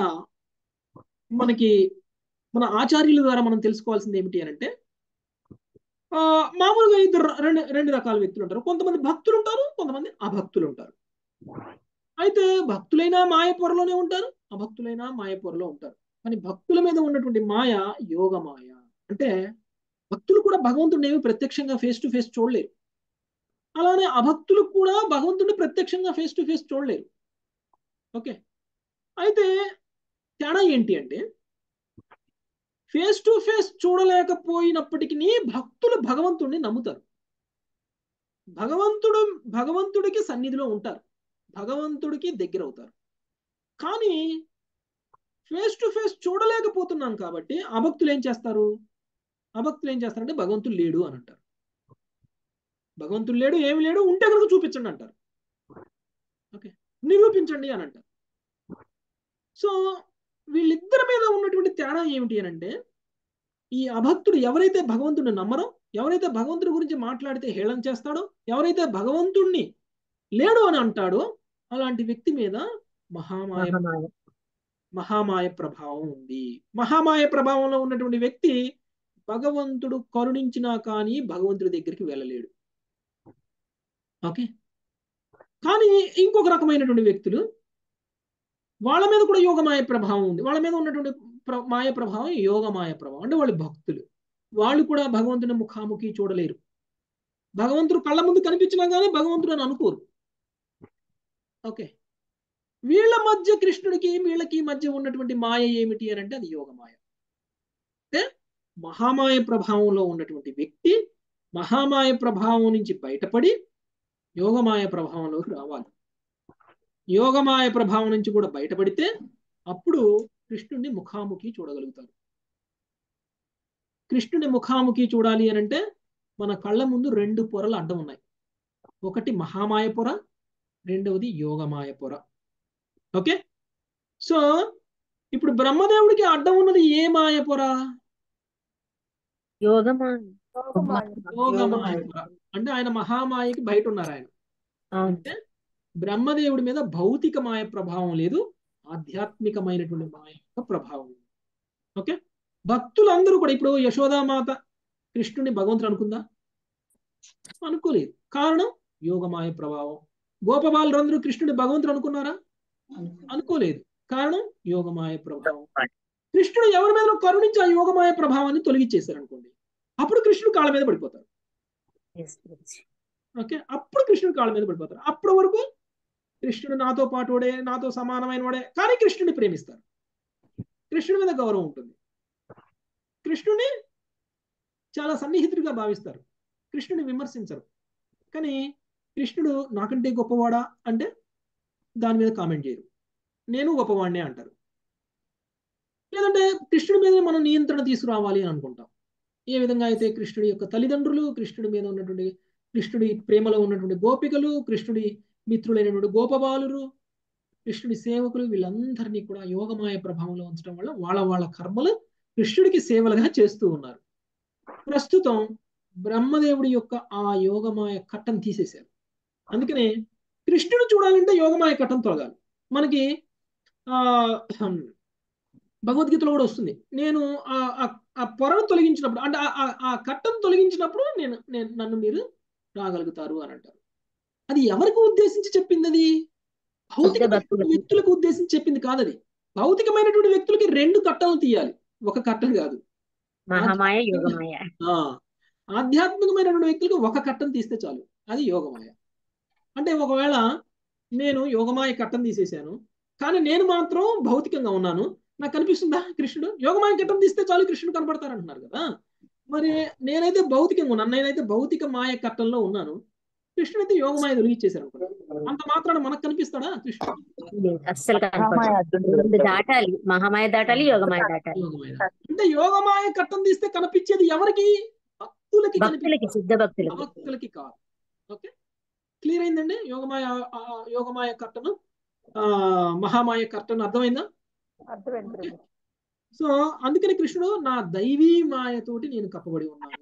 Speaker 1: మనకి మన ఆచార్యుల ద్వారా మనం తెలుసుకోవాల్సింది ఏమిటి అని అంటే ఆ, మామూలుగా ఇద్దరు రెండు రెండు రకాల వ్యక్తులు ఉంటారు కొంతమంది భక్తులు ఉంటారు కొంతమంది అభక్తులు ఉంటారు అయితే భక్తులైనా మాయపొరలోనే ఉంటారు అభక్తులైనా మాయపొరలో ఉంటారు కానీ భక్తుల మీద ఉన్నటువంటి మాయ యోగ మాయ అంటే భక్తులు కూడా భగవంతుడిని ఏమి ప్రత్యక్షంగా ఫేస్ టు ఫేస్ చూడలేరు అలానే అభక్తులు కూడా భగవంతుడిని ప్రత్యక్షంగా ఫేస్ టు ఫేస్ చూడలేరు ఓకే అయితే తేడా ఏంటి అంటే ఫేస్ టు ఫేస్ చూడలేకపోయినప్పటికీ భక్తులు భగవంతుడిని నమ్ముతారు భగవంతుడు భగవంతుడికి సన్నిధిలో ఉంటారు భగవంతుడికి దగ్గర అవుతారు కానీ ఫేస్ టు ఫేస్ చూడలేకపోతున్నాం కాబట్టి అభక్తులు ఏం చేస్తారు అభక్తులు ఏం చేస్తారంటే భగవంతుడు లేడు అని అంటారు భగవంతుడు లేడు ఏమి లేడు ఉంటే కనుక చూపించండి అంటారు ఓకే నిరూపించండి అని అంటారు సో వీళ్ళిద్దరి మీద ఉన్నటువంటి తేడా ఏమిటి అని అంటే ఈ అభక్తుడు ఎవరైతే భగవంతుడిని నమ్మరో ఎవరైతే భగవంతుడి గురించి మాట్లాడితే హేళన చేస్తాడో ఎవరైతే భగవంతుణ్ణి లేడు అని అంటాడో అలాంటి వ్యక్తి మీద మహామాయ
Speaker 3: మహామాయ
Speaker 1: మహామాయ ప్రభావం ఉంది మహామాయ ప్రభావంలో ఉన్నటువంటి వ్యక్తి భగవంతుడు కరుణించినా కానీ భగవంతుడి దగ్గరికి వెళ్ళలేడు ఓకే కానీ ఇంకొక రకమైనటువంటి వ్యక్తులు వాళ్ళ మీద కూడా యోగమాయ ప్రభావం ఉంది వాళ్ళ మీద ఉన్నటువంటి ప్ర- మాయ ప్రభావం యోగమాయ ప్రభావం అంటే వాళ్ళు భక్తులు వాళ్ళు కూడా భగవంతుని ముఖాముఖి చూడలేరు భగవంతుడు కళ్ళ ముందు కనిపించినా కానీ భగవంతుడు అని అనుకోరు ఓకే వీళ్ళ మధ్య కృష్ణుడికి వీళ్ళకి మధ్య ఉన్నటువంటి మాయ ఏమిటి అని అంటే అది యోగమాయ అంటే మహామాయ ప్రభావంలో ఉన్నటువంటి వ్యక్తి మహామాయ ప్రభావం నుంచి బయటపడి యోగమాయ ప్రభావంలోకి రావాలి యోగమాయ ప్రభావం నుంచి కూడా బయటపడితే అప్పుడు కృష్ణుడిని ముఖాముఖి చూడగలుగుతారు కృష్ణుని ముఖాముఖి చూడాలి అని అంటే మన కళ్ళ ముందు రెండు పొరలు అడ్డం ఉన్నాయి ఒకటి మహామాయ పొర రెండవది యోగమాయ పొర ఓకే సో ఇప్పుడు బ్రహ్మదేవుడికి అడ్డం ఉన్నది ఏ మాయ పొర
Speaker 3: యోగమాయ
Speaker 1: యోగమాయ పొర అంటే ఆయన మహామాయకి బయట ఉన్నారు ఆయన
Speaker 3: అవును
Speaker 1: అంటే బ్రహ్మదేవుడి మీద భౌతిక మాయ ప్రభావం లేదు ఆధ్యాత్మికమైనటువంటి మాయ యొక్క ప్రభావం ఉంది. ఓకే భక్తులందరూ కూడా ఇప్పుడు యశోదామాత కృష్ణుని భగవంతుడు అనుకుందా అనుకోలేదు కారణం యోగమాయ ప్రభావం గోపబాలురందరూ కృష్ణుని భగవంతుడు అనుకున్నారా అనుకోలేదు కారణం యోగమాయ ప్రభావం కృష్ణుడు ఎవరి మీద కరుణించి ఆ యోగమాయ ప్రభావాన్ని తొలగించేశారు అనుకోండి అప్పుడు కృష్ణుడు కాళ్ళ మీద పడిపోతారు
Speaker 3: Yes, గురుజీ.
Speaker 1: ఓకే అప్పుడు కృష్ణుడు కాళ్ళ మీద పడిపోతారు అప్పటి వరకు కృష్ణుడు నాతో పాటు వాడే నాతో సమానమైన వాడే కానీ కృష్ణుడిని ప్రేమిస్తారు కృష్ణుడి మీద గౌరవం ఉంటుంది కృష్ణుడిని చాలా సన్నిహితుడిగా భావిస్తారు కృష్ణుడిని విమర్శించరు కానీ కృష్ణుడు నాకంటే గొప్పవాడా అంటే దాని మీద కామెంట్ చేయరు నేను గొప్పవాడినే అంటారు లేదంటే కృష్ణుడి మీద మనం నియంత్రణ తీసుకురావాలి అని అనుకుంటాం ఏ విధంగా అయితే కృష్ణుడి యొక్క తల్లిదండ్రులు కృష్ణుడి మీద ఉన్నటువంటి కృష్ణుడి ప్రేమలో ఉన్నటువంటి గోపికలు కృష్ణుడి మిత్రులైనటువంటి గోపబాలురు కృష్ణుడి సేవకులు వీళ్ళందరినీ కూడా యోగమాయ ప్రభావంలో ఉంచడం వల్ల వాళ్ళ వాళ్ళ కర్మలు కృష్ణుడికి సేవలుగా చేస్తూ ఉన్నారు ప్రస్తుతం బ్రహ్మదేవుడి యొక్క ఆ యోగమాయ కట్టం తీసేశారు అందుకనే కృష్ణుడు చూడాలంటే యోగమాయ కట్టం తొలగాలి మనకి ఆ భగవద్గీతలో కూడా వస్తుంది నేను ఆ ఆ- ఆ పొరను తొలగించినప్పుడు అంటే ఆ- ఆ- ఆ కట్టం తొలగించినప్పుడు నేను నేను నన్ను మీరు రాగలుగుతారు అని అంటారు అది ఎవరికి ఉద్దేశించి చెప్పింది అది భౌతిక
Speaker 3: భక్తులకు.
Speaker 1: వ్యక్తులకు ఉద్దేశించి చెప్పింది కాదు అది భౌతికమైనటువంటి వ్యక్తులకి రెండు కట్టలు తీయాలి ఒక కట్టం కాదు
Speaker 3: మహామాయ యోగమాయ
Speaker 1: ఆ ఆధ్యాత్మికమైనటువంటి వ్యక్తులకు ఒక కట్టం తీస్తే చాలు అది యోగమాయ అంటే ఒకవేళ నేను యోగమాయ కట్టం తీసేశాను కానీ నేను మాత్రం భౌతికంగా ఉన్నాను నాకు కనిపిస్తుందా కృష్ణుడు యోగమాయ కట్టం తీస్తే చాలు కృష్ణుడు కనపడతారంటున్నారు కదా మరి నేనైతే భౌతికంగా ఉన్నాను నేనైతే భౌతిక మాయ కట్టంలో ఉన్నాను కృష్ణుడు అయితే యోగమాయ తొలగిచ్చేశారు అనుకో అంత మాత్రాన మనకు కనిపిస్తాడా కృష్ణుడు
Speaker 3: లేదు, అస్సలు
Speaker 2: మహామాయ
Speaker 3: కనపడదు
Speaker 2: అర్జునుడు
Speaker 3: రెండు దాటాలి మహామాయ దాటాలి యోగమాయ దాటాలి
Speaker 1: యోగమాయ అంటే యోగమాయ కట్టం తీస్తే కనిపించేది ఎవరికి భక్తులకి
Speaker 3: భక్తులకి
Speaker 1: కనిపిస్తుంది
Speaker 3: సిద్ధ భక్తులకి
Speaker 1: భక్తులకి కాదు ఓకే క్లియర్ అయిందండి యోగమాయ ఆ, యోగమాయ కట్టను ఆ మహామాయ కట్టను అర్థమైందా
Speaker 7: అర్థమైంది
Speaker 1: ఓకే సో అందుకని కృష్ణుడు నా దైవీ మాయతోటి నేను కప్పబడి ఉన్నాను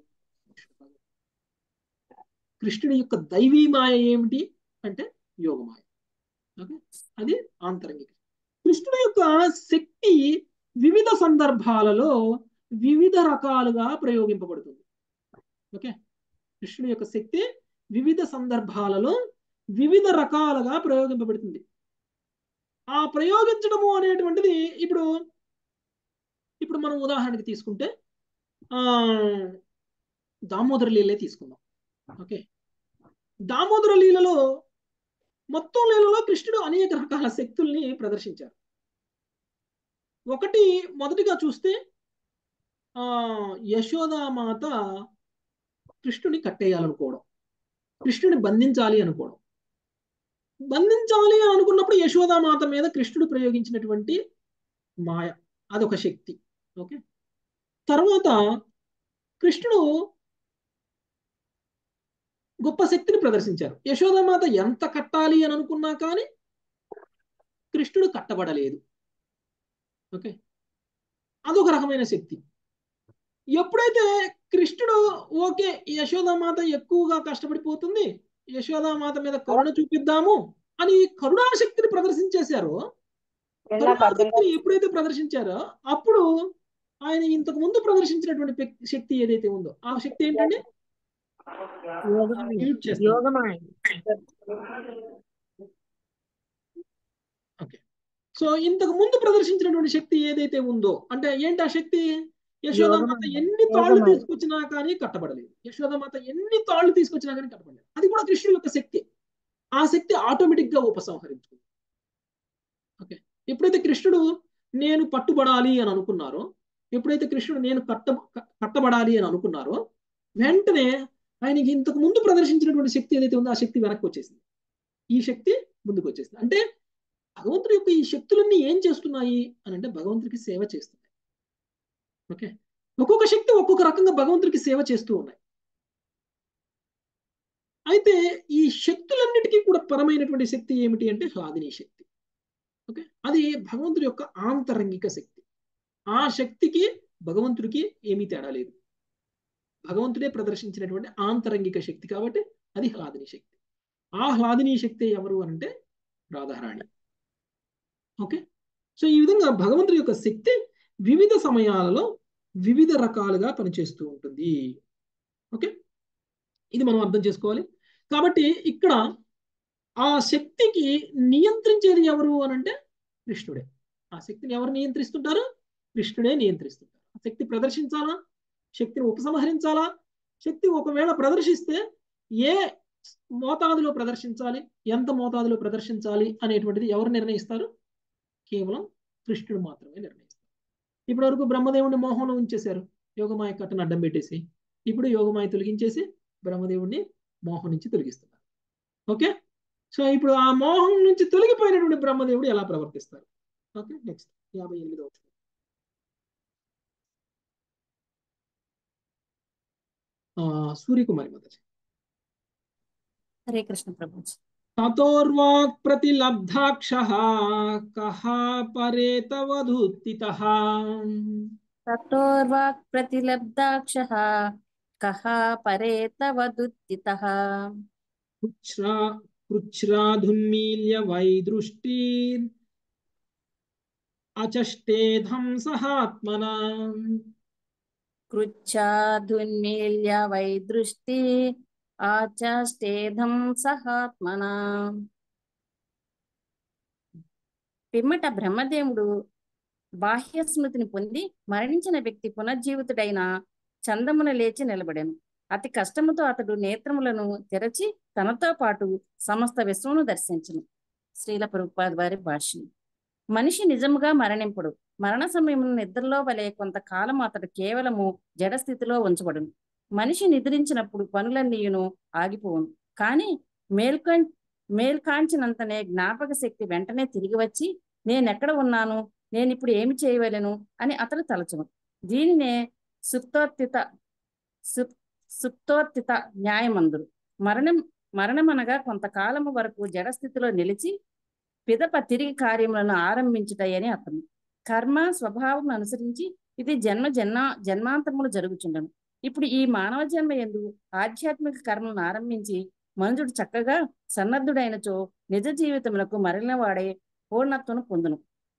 Speaker 1: కృష్ణుడి యొక్క దైవీ మాయ ఏమిటి అంటే యోగమాయ ఓకే అది ఆంతరంగిక కృష్ణుడి యొక్క శక్తి వివిధ సందర్భాలలో వివిధ రకాలుగా ప్రయోగింపబడుతుంది ఓకే కృష్ణుడి యొక్క శక్తి వివిధ సందర్భాలలో వివిధ రకాలుగా ప్రయోగింపబడుతుంది ఆ ప్రయోగించడము అనేటువంటిది ఇప్పుడు ఇప్పుడు మనం ఉదాహరణకి తీసుకుంటే ఆ దామోదర లీలే తీసుకుందాం ఓకే దామోదర లీలలో మొత్తం లీలలో కృష్ణుడు అనేక రకాల శక్తుల్ని ప్రదర్శించారు ఒకటి మొదటిగా చూస్తే ఆ యశోదామాత కృష్ణుని కట్టేయాలనుకోవడం కృష్ణుని బంధించాలి అనుకోవడం బంధించాలి అని అనుకున్నప్పుడు యశోదామాత మీద కృష్ణుడు ప్రయోగించినటువంటి మాయ అదొక శక్తి ఓకే తర్వాత కృష్ణుడు గొప్ప శక్తిని ప్రదర్శించారు యశోదామాత ఎంత కట్టాలి అని అనుకున్నా కానీ కృష్ణుడు కట్టబడలేదు ఓకే అదొక రకమైన శక్తి ఎప్పుడైతే కృష్ణుడు ఓకే యశోదామాత ఎక్కువగా కష్టపడిపోతుంది యశోదామాత మీద కరుణ చూపిద్దాము అని కరుణాశక్తిని ప్రదర్శించేశారో కరుణాశక్తిని ఎప్పుడైతే ప్రదర్శించారో అప్పుడు ఆయన ఇంతకు ముందు ప్రదర్శించినటువంటి పెక్- శక్తి ఏదైతే ఉందో ఆ శక్తి ఏంటంటే
Speaker 3: యోగమాయ
Speaker 1: మ్యూట్ చేస్తాను
Speaker 3: యోగమాయ
Speaker 1: ఓకే సో ఇంతకు ముందు ప్రదర్శించినటువంటి శక్తి ఏదైతే ఉందో అంటే ఏంటి ఆ శక్తి యశోదామాత
Speaker 3: యోగమాయ.
Speaker 1: ఎన్ని తాళ్ళు
Speaker 3: యోగమాయ.
Speaker 1: తీసుకొచ్చినా కానీ కట్టబడలేదు యశోదామాత ఎన్ని తాళ్ళు తీసుకొచ్చినా కానీ కట్టబడలేదు అది కూడా కృష్ణుడి యొక్క శక్తి ఆ శక్తి ఆటోమేటిక్ గా ఉపసంహరించుకుంది ఓకే ఎప్పుడైతే కృష్ణుడు నేను పట్టుబడాలి అని అనుకున్నారో ఎప్పుడైతే కృష్ణుడు నేను కట్ట కట్టబడాలి అని అనుకున్నారో వెంటనే ఆయనకి ఇంతకు ముందు ప్రదర్శించినటువంటి శక్తి ఏదైతే ఉందో ఆ శక్తి వెనక్కి వచ్చేసింది ఈ శక్తి ముందుకు వచ్చేసింది అంటే భగవంతుడి యొక్క ఈ శక్తులన్నీ ఏం చేస్తున్నాయి అని అంటే భగవంతుడికి సేవ చేస్తున్నాయి ఓకే ఒక్కొక్క శక్తి ఒక్కొక్క రకంగా భగవంతుడికి సేవ చేస్తూ ఉన్నాయి అయితే ఈ శక్తులన్నిటికీ కూడా పరమైనటువంటి శక్తి ఏమిటి అంటే హ్లాదిని శక్తి ఓకే అది భగవంతుడి యొక్క ఆంతరంగిక శక్తి ఆ శక్తికి భగవంతుడికి ఏమీ తేడా లేదు భగవంతుడే ప్రదర్శించినటువంటి ఆంతరంగిక శక్తి కాబట్టి అది హ్లాదిని శక్తి ఆ హ్లాదిని శక్తి ఎవరు అంటే రాధారాణి ఓకే సో ఈ విధంగా భగవంతుడి యొక్క శక్తి వివిధ సమయాలలో వివిధ రకాలుగా పనిచేస్తూ ఉంటుంది ఓకే ఇది మనం అర్థం చేసుకోవాలి కాబట్టి ఇక్కడ ఆ శక్తికి నియంత్రించేది ఎవరు అని అంటే కృష్ణుడే ఆ శక్తిని ఎవరు నియంత్రిస్తుంటారు కృష్ణుడే నియంత్రిస్తుంటారు ఆ శక్తి ప్రదర్శించాలా శక్తిని ఉపసంహరించాలా శక్తి ఒకవేళ ప్రదర్శిస్తే ఏ మోతాదులో ప్రదర్శించాలి ఎంత మోతాదులో ప్రదర్శించాలి అనేటువంటిది ఎవరు నిర్ణయిస్తారు కేవలం కృష్ణుడు మాత్రమే నిర్ణయిస్తారు ఇప్పటి వరకు బ్రహ్మదేవుడిని మోహంలో ఉంచేశారు యోగమాయ కట్టను అడ్డం పెట్టేసి ఇప్పుడు యోగమాయ తొలగించేసి బ్రహ్మదేవుడిని మోహం నుంచి తొలగిస్తున్నారు ఓకే సో ఇప్పుడు ఆ మోహం నుంచి తొలగిపోయినటువంటి బ్రహ్మదేవుడు ఎలా ప్రవర్తిస్తారు ఓకే నెక్స్ట్ యాభై ఎనిమిదవ సూర్యకుమారి మాతాజీ
Speaker 4: హరే కృష్ణ ప్రభుజీ
Speaker 1: తతోర్వాక్ ప్రతిలబ్ధాక్ష కహ పరే తవధుత్తితః
Speaker 4: తతోర్వాక్ ప్రతిలబ్ధాక్షః కః పరే తవదుత్తితః
Speaker 1: కృచ్రా కృచ్రాధున్మీల్య వైదృష్టిర్ అచష్టేధం సహాత్మనా
Speaker 4: కృచ్ఛాధున్మీల్య వైదృష్టి ఆచష్టేధం సహాత్మనా పిమ్మట బ్రహ్మదేవుడు బాహ్య స్మృతిని పొంది మరణించిన వ్యక్తి పునర్జీవితుడైన చందమున లేచి నిలబడెను అతి కష్టముతో అతడు నేత్రములను తెరచి తనతో పాటు సమస్త విశ్వమును దర్శించును శ్రీల ప్రభుపాద వారి భాష్యం మనిషి నిజముగా మరణింపుడు మరణ సమయమున నిద్రలో వలె కొంతకాలం అతడు కేవలము జడ స్థితిలో ఉంచబడును మనిషి నిద్రించినప్పుడు పనులన్నీయును ఆగిపోవును కానీ మేల్కొం మేల్కాంచినంతనే జ్ఞాపక శక్తి వెంటనే తిరిగి వచ్చి నేనెక్కడ ఉన్నాను నేను ఇప్పుడు ఏమి చేయవలెను అని అతడు తలచును దీనినే సుప్తోత్తిత సుప్ సుప్తోత్తిత న్యాయమందురు మరణం మరణమనగా కొంతకాలము వరకు జడస్థితిలో నిలిచి పిదప తిరిగి కార్యములను ఆరంభించుటయని అర్థం కర్మ స్వభావం అనుసరించి ఇది జన్మ జన్మ జన్మాంతములు జరుగుచుండను ఇప్పుడు ఈ మానవ జన్మ ఎందు ఆధ్యాత్మిక కర్మలను ఆరంభించి మనుషుడు చక్కగా సన్నద్ధుడైనచో నిజ జీవితములకు మరలిన వాడే పూర్ణత్వను పొందును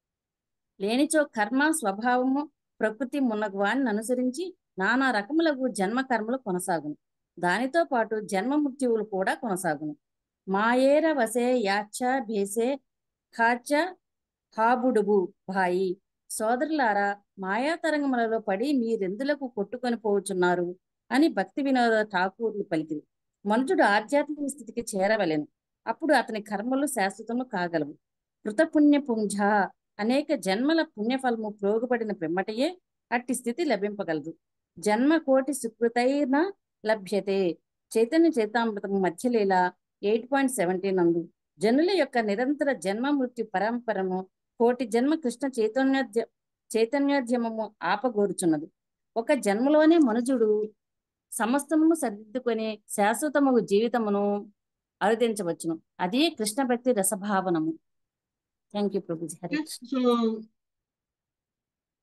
Speaker 4: లేనిచో కర్మ స్వభావము ప్రకృతి మున్నగు వాణ్ణి అనుసరించి నానా రకములకు జన్మ కర్మలు కొనసాగును దానితో పాటు జన్మ మృత్యువులు కూడా కొనసాగును మాయేర వసే యాచ్చ భేసే హాచ హాబుడుబు భాయి సోదరులారా మాయా తరంగములలో పడి మీరెందులకు కొట్టుకొని పోవచ్చున్నారు అని భక్తి వినోద ఠాకూర్లు పలికింది మనుషుడు ఆధ్యాత్మిక స్థితికి చేరవలెను అప్పుడు అతని కర్మలు శాశ్వతము కాగలవు కృతపుణ్య పుంజ అనేక జన్మల పుణ్యఫలము ప్రోగుపడిన పిమ్మటయే అట్టి స్థితి లభింపగలదు జన్మ కోటి సుకృతైన లభ్యతే చైతన్య చైతామృతం మధ్యలీల ఎయిట్ పాయింట్ సెవెంటీన్ నందు జనుల యొక్క నిరంతర జన్మ మృత్యు పరంపరము కోటి జన్మ కృష్ణ చైతన్యోద్య చైతన్యోద్యమము ఆపగోరుచున్నది ఒక జన్మలోనే మనుజుడు సమస్తమును సర్దిద్దుకొని శాశ్వతము జీవితమును అరుదించవచ్చును అదే కృష్ణ భక్తి రసభావనము థ్యాంక్ యూ ప్రభుజీ హరి కృష్ణ
Speaker 1: సో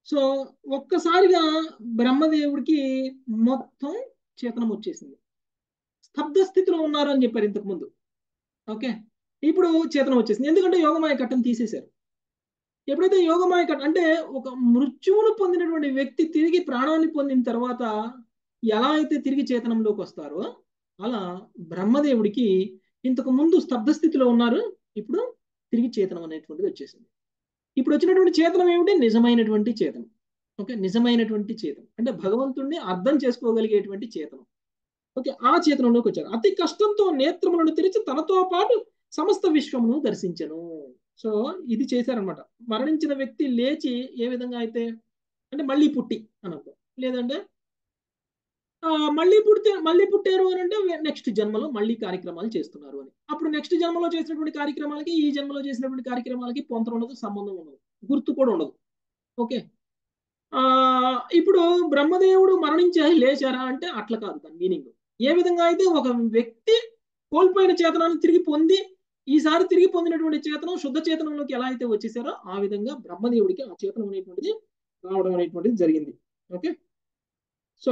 Speaker 1: సో ఒక్కసారిగా బ్రహ్మదేవుడికి మొత్తం చేతనం వచ్చేసింది స్తబ్ద స్థితిలో ఉన్నారు అని చెప్పారు ఇంతకు ముందు ఓకే ఇప్పుడు చేతనం వచ్చేసింది ఎందుకంటే యోగమాయ కట్టం తీసేశారు ఎప్పుడైతే యోగమాయ కట్టం అంటే ఒక మృత్యువును పొందినటువంటి వ్యక్తి తిరిగి ప్రాణాన్ని పొందిన తర్వాత ఎలా అయితే తిరిగి చేతనంలోకి వస్తారో అలా బ్రహ్మదేవుడికి ఇంతకు ముందు స్తబ్ద స్థితిలో ఉన్నారు ఇప్పుడు తిరిగి చేతనం అనేటువంటిది వచ్చేసింది ఇప్పుడు వచ్చినటువంటి చేతనం ఏమిటి నిజమైనటువంటి చేతనం ఓకే నిజమైనటువంటి చేతనం అంటే భగవంతుణ్ణి అర్థం చేసుకోగలిగేటువంటి చేతనం ఓకే ఆ చేతనంలోకి వచ్చారు అతి కష్టంతో నేత్రములను తెరిచి తనతో పాటు సమస్త విశ్వమును దర్శించను సో ఇది చేశారనమాట మరణించిన వ్యక్తి లేచి ఏ విధంగా అయితే అంటే మళ్ళీ పుట్టి అని అర్థం లేదంటే మళ్ళీ పుడితే మళ్ళీ పుట్టారు అని అంటే నెక్స్ట్ జన్మలో మళ్ళీ కార్యక్రమాలు చేస్తున్నారు అని అప్పుడు నెక్స్ట్ జన్మలో చేసినటువంటి కార్యక్రమాలకి ఈ జన్మలో చేసినటువంటి కార్యక్రమాలకి పొంతన ఉండదు సంబంధం ఉండదు గుర్తు కూడా ఉండదు ఓకే ఆ ఇప్పుడు బ్రహ్మదేవుడు మరణించే లేచారా అంటే అట్లా కాదు దాని మీనింగ్ ఏ విధంగా అయితే ఒక వ్యక్తి కోల్పోయిన చేతనాన్ని తిరిగి పొంది ఈసారి తిరిగి పొందినటువంటి చేతనం శుద్ధ చేతనంలోకి ఎలా అయితే వచ్చేసారో ఆ విధంగా బ్రహ్మదేవుడికి ఆ చేతనం అనేటువంటిది రావడం అనేటువంటిది జరిగింది ఓకే సో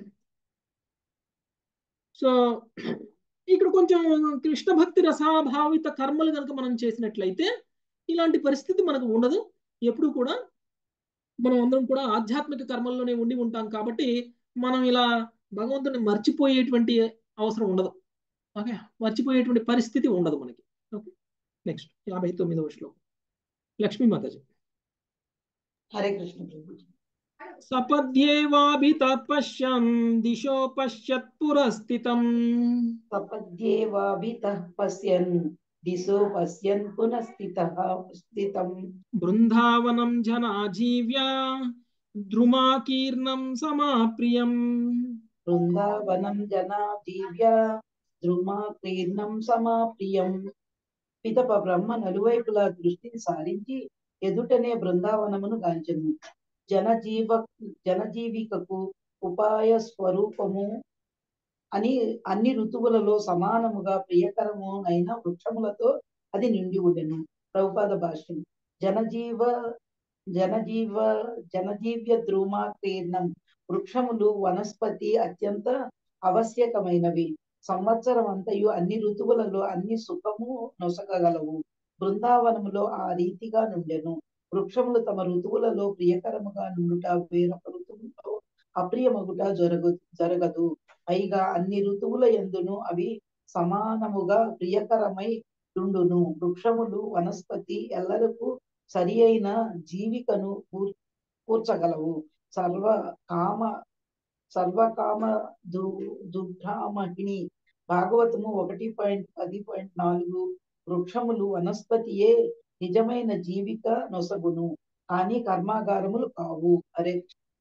Speaker 1: సో ఇక్కడ కొంచెం కృష్ణ భక్తి రసాభావిత కర్మలు కనుక మనం చేసినట్లయితే ఇలాంటి పరిస్థితి మనకు ఉండదు ఎప్పుడు కూడా మనం అందరం కూడా ఆధ్యాత్మిక కర్మల్లోనే ఉండి ఉంటాం కాబట్టి మనం ఇలా భగవంతుని మర్చిపోయేటువంటి అవసరం ఉండదు ఓకే మర్చిపోయేటువంటి పరిస్థితి ఉండదు మనకి ఓకే నెక్స్ట్ యాభై తొమ్మిదవ శ్లోకం లక్ష్మీ మాతాజీ
Speaker 6: హరే కృష్ణ ప్రభు
Speaker 1: సపద్యేవాభిత పశ్యం దిశో పశ్యత్ పురస్థితం
Speaker 6: సపద్యేవాభితః పశ్యన్ దిశో పశ్యన్ పునఃస్థితః స్థితం
Speaker 1: బృందావనం జనాజీవ్య ద్రుమాకీర్ణం సమాప్రియం
Speaker 6: బృందావనం జనా దివ్య ద్రుమాకీర్ణం సమాప్రియం పితప బ్రహ్మ నలువైపులా దృష్టిని సారించి ఎదుటనే బృందావనమును గాంచెను జనజీవ జనజీవికకు ఉపాయ స్వరూపము అని అన్ని ఋతువులలో సమానముగా ప్రియకరము అయిన వృక్షములతో అది నిండి ఉండెను ప్రభుపాద భాష్యం జనజీవ జనజీవ జనజీవ్య ద్రుమాకీర్ణం వృక్షములు వనస్పతి అత్యంత ఆవశ్యకమైనవి సంవత్సరం అంతయు అన్ని ఋతువులలో అన్ని సుఖము నొసగగలవు బృందావనములో ఆ రీతిగా నుండెను వృక్షములు తమ ఋతువులలో ప్రియకరముగా నుండుట వేరొక ఋతువులో అప్రియమగుట జరగ జరగదు పైగా అన్ని ఋతువుల ఎందును అవి సమానముగా ప్రియకరమై నుండును వృక్షములు వనస్పతి ఎల్లరకు సరి అయిన జీవికను కూర్ కూర్చగలవు సర్వ కామ సర్వకామ దు దుర్భ్రామహిణి భాగవతము ఒకటి పాయింట్ పది పాయింట్ నాలుగు వృక్షములు వనస్పతియే నిజమైన జీవిక నొసగును కానీ కర్మాగారములు కావు అరే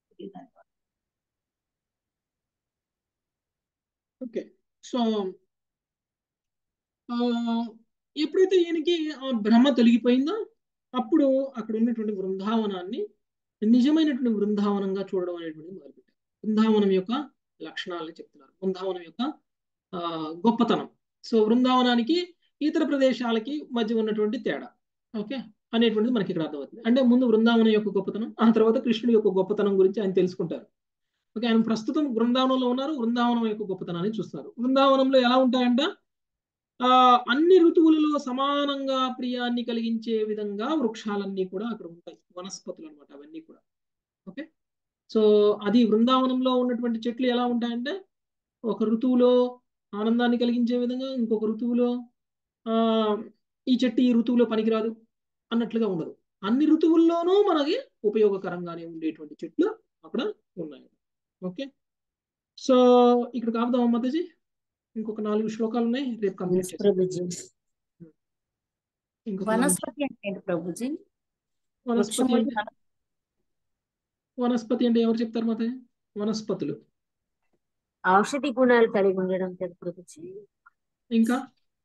Speaker 1: ఓకే సో ఎప్పుడైతే ఈయనకి ఆ భ్రమ తొలగిపోయిందో అప్పుడు అక్కడ ఉన్నటువంటి బృందావనాన్ని నిజమైనటువంటి బృందావనంగా చూడడం అనేటువంటి మొదలుపెట్టారు బృందావనం యొక్క లక్షణాలను చెప్తున్నారు బృందావనం యొక్క ఆ గొప్పతనం సో బృందావనానికి ఇతర ప్రదేశాలకి మధ్య ఉన్నటువంటి తేడా ఓకే అనేటువంటిది మనకి ఇక్కడ అర్థమవుతుంది అంటే ముందు బృందావనం యొక్క గొప్పతనం ఆ తర్వాత కృష్ణుడి యొక్క గొప్పతనం గురించి ఆయన తెలుసుకుంటారు ఓకే ఆయన ప్రస్తుతం బృందావనంలో ఉన్నారు బృందావనం యొక్క గొప్పతనాన్ని చూస్తున్నారు బృందావనంలో ఎలా ఉంటాయంట ఆ అన్ని ఋతువులలో సమానంగా ప్రియాన్ని కలిగించే విధంగా వృక్షాలన్నీ కూడా అక్కడ ఉంటాయి వనస్పతులు అనమాట అవన్నీ కూడా ఓకే సో అది బృందావనంలో ఉన్నటువంటి చెట్లు ఎలా ఉంటాయంటే ఒక ఋతువులో ఆనందాన్ని కలిగించే విధంగా ఇంకొక ఋతువులో ఆ ఈ చెట్టు ఈ ఋతువులో పనికిరాదు అన్నట్లుగా ఉండదు అన్ని ఋతువుల్లోనూ మనకి ఉపయోగకరంగానే ఉండేటువంటి చెట్లు అక్కడ ఉన్నాయి ఓకే సో ఇక్కడ కాపుదాం మాతాజీ ఇంకొక నాలుగు శ్లోకాలు ఉన్నాయి రేపు కంప్లీట్ చేస్తాం
Speaker 4: ప్రభుజీ
Speaker 1: ఇంకొక నాలుగు
Speaker 4: వనస్పతి అంటే ఏంటి ప్రభుజీ
Speaker 1: వనస్పతి
Speaker 4: వృక్షములు
Speaker 1: అంటే వనస్పతి అంటే ఎవరు చెప్తారు మాతాజీ వనస్పతులు
Speaker 3: ఔషధి గుణాలు కలిగి ఉండడం కదా ప్రభుజీ
Speaker 1: ఇంకా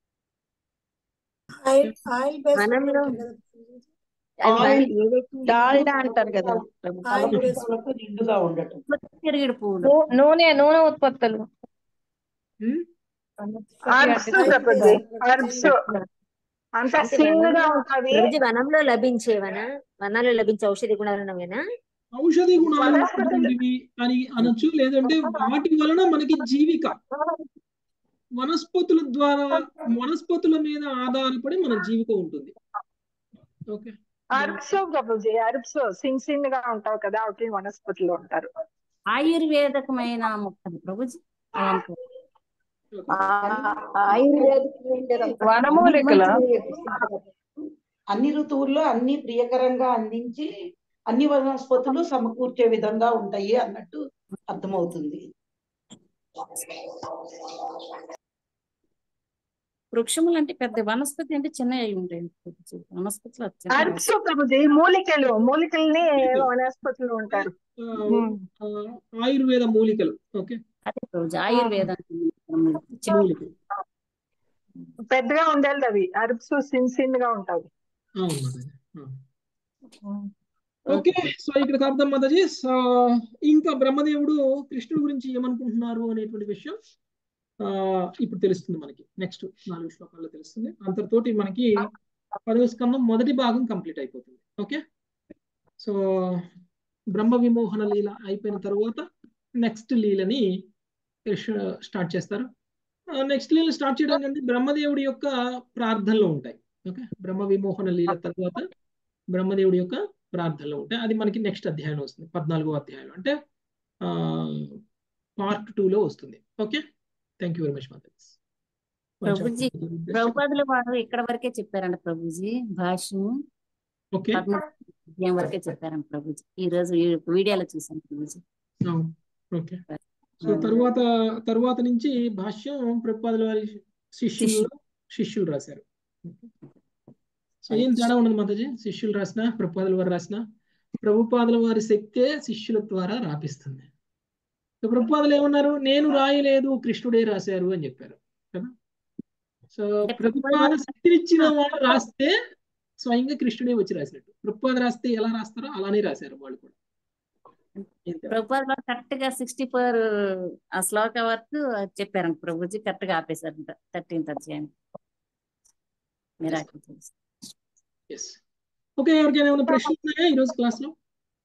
Speaker 7: ఆయిల్ ఆయిల్ బేస్డ్
Speaker 3: వనంలో
Speaker 7: ఉంటుంది కదా
Speaker 3: అది వన-
Speaker 2: ఆయిల్
Speaker 3: ఏదైతే
Speaker 2: డాల్డా అంటారు కదా ప్రభు.
Speaker 7: ఆయిల్ బేస్డ్
Speaker 6: ఫలపుష్పాలతో నిండుగా ఉండటం
Speaker 4: తిరిగిడి పువ్వులు
Speaker 5: నూ- నూనె నూనె ఉత్పత్తులు
Speaker 1: um,
Speaker 8: herbs
Speaker 7: oil
Speaker 8: Prabhuji
Speaker 7: based
Speaker 8: herbs అంత
Speaker 3: అంటే
Speaker 8: సీన్ గా
Speaker 3: వనంలో
Speaker 8: ఉంటది
Speaker 3: ప్రభుజీ వనంలో లభించేవనా వనాల్లో లభించే ఔషధి గుణాలు ఉన్నవేనా
Speaker 1: ఔషధి గుణాలు
Speaker 8: వనస్పతులు
Speaker 1: ఉన్నటువంటివి అని అనొచ్చు లేదంటే వాటి వలన మనకి జీవిక వనస్పతుల ద్వారా వనస్పతుల మీద ఆధారపడి మన జీవిక ఉంటుంది ఓకే
Speaker 8: అర్బ్స్ ప్రభుజీ అర్బ్స్ సిన్ సిన్ గా ఉంటావు కదా వాటి వనస్పతులు ఉంటారు
Speaker 4: ఆయుర్వేదకమైన మొక్కలు ప్రభుజీ అలాంటి
Speaker 5: వనమూలికల
Speaker 6: అన్ని ఋతువుల్లో అన్ని ప్రియకరంగా అందించి అన్ని వనస్పతులు సమకూర్చే విధంగా ఉంటాయి అన్నట్టు అర్థమవుతుంది
Speaker 4: వృక్షములు అంటే పెద్ద వనస్పతి అంటే చిన్న అయి ఉంటాయి ప్రభుజీ. వనస్పతులు అది చిన్న
Speaker 8: అర్బ్స్ ప్రభుజీ మూలికలు మూలికల్ని వనస్పతులు ఉంటారు
Speaker 1: ఆ,
Speaker 8: ఉమ్.
Speaker 1: ఆ, ఆయుర్వేద మూలికలు ఓకే
Speaker 4: అదే ప్రభుజీ ఆయుర్వేదం
Speaker 1: మూలికలు
Speaker 8: పెద్దగా ఉండాలి అవి అర్బ్స్ సిన్ సిన్ గా ఉంటాయి
Speaker 1: అవును మాతాజీ ఆ. ఓకే సో ఇక్కడ కాపుదాం మాతాజీ సో ఇంకా బ్రహ్మదేవుడు కృష్ణుడి గురించి ఏమనుకుంటున్నారు అనేటువంటి విషయం ఆ ఇప్పుడు తెలుస్తుంది మనకి నెక్స్ట్ నాలుగు శ్లోకాల్లో తెలుస్తుంది అంతటితోటి మనకి పదవ స్కందం మొదటి భాగం కంప్లీట్ అయిపోతుంది ఓకే సో బ్రహ్మ విమోహన లీల అయిపోయిన తర్వాత నెక్స్ట్ లీలని కృష్ణ స్టార్ట్ చేస్తారు నెక్స్ట్ లీల స్టార్ట్ చేయడానికి అంటే బ్రహ్మదేవుడి యొక్క ప్రార్థనలు ఉంటాయి ఓకే బ్రహ్మ విమోహన లీల తర్వాత బ్రహ్మదేవుడి యొక్క ప్రార్థనలు ఉంటాయి అది మనకి నెక్స్ట్ అధ్యాయంలో వస్తుంది పద్నాలుగో అధ్యాయంలో అంటే పార్ట్ లో వస్తుంది okay thank you very much Mataji
Speaker 4: Prabhuji ప్రభుపాదుల వారు ఇక్కడ వరకే చెప్పారంట ప్రభుజీ భాష్యం
Speaker 1: ఓకే
Speaker 4: పదమూడు అధ్యాయం వరకే చెప్పారంట ప్రభుజీ ఈ రోజు ఈ వీడియోలో చూసాను ప్రభుజీ
Speaker 1: ఓకే సో తర్వాత తర్వాత నుంచి భాష్యం ప్రభుపాదుల వారి శిష్యులు శిష్యులు రాశారు సో ఏం తేడా ఉండదు మాతాజీ శిష్యులు రాసిన ప్రభుపాదుల వారు రాసిన ప్రభుపాదుల వారి శక్తే శిష్యుల ద్వారా రాపిస్తుంది సో ప్రభుపాదులు ఏమన్నారు నేను రాయలేదు కృష్ణుడే రాశారు అని చెప్పారు కదా సో ప్రభుపాద శక్తినిచ్చిన వాళ్ళు రాస్తే స్వయంగా కృష్ణుడే వచ్చి రాసినట్టు ప్రభుపాద రాస్తే ఎలా రాస్తారో అలానే రాశారు వాళ్ళు కూడా ఏం తేడా?
Speaker 4: ప్రభుపాదులు కరెక్ట్ గా సిక్స్టీ ఫోర్ ఆ శ్లోక వరకు చెప్పారంట ప్రభుజీ కరెక్ట్ గా ఆపేశారంట థర్టీన్త్ అధ్యాయం మిరాకిల్
Speaker 1: ఎస్ ఓకే ఎవరికైనా ఏమైనా ప్రశ్నలు ఉన్నాయా ఈరోజు క్లాస్ లో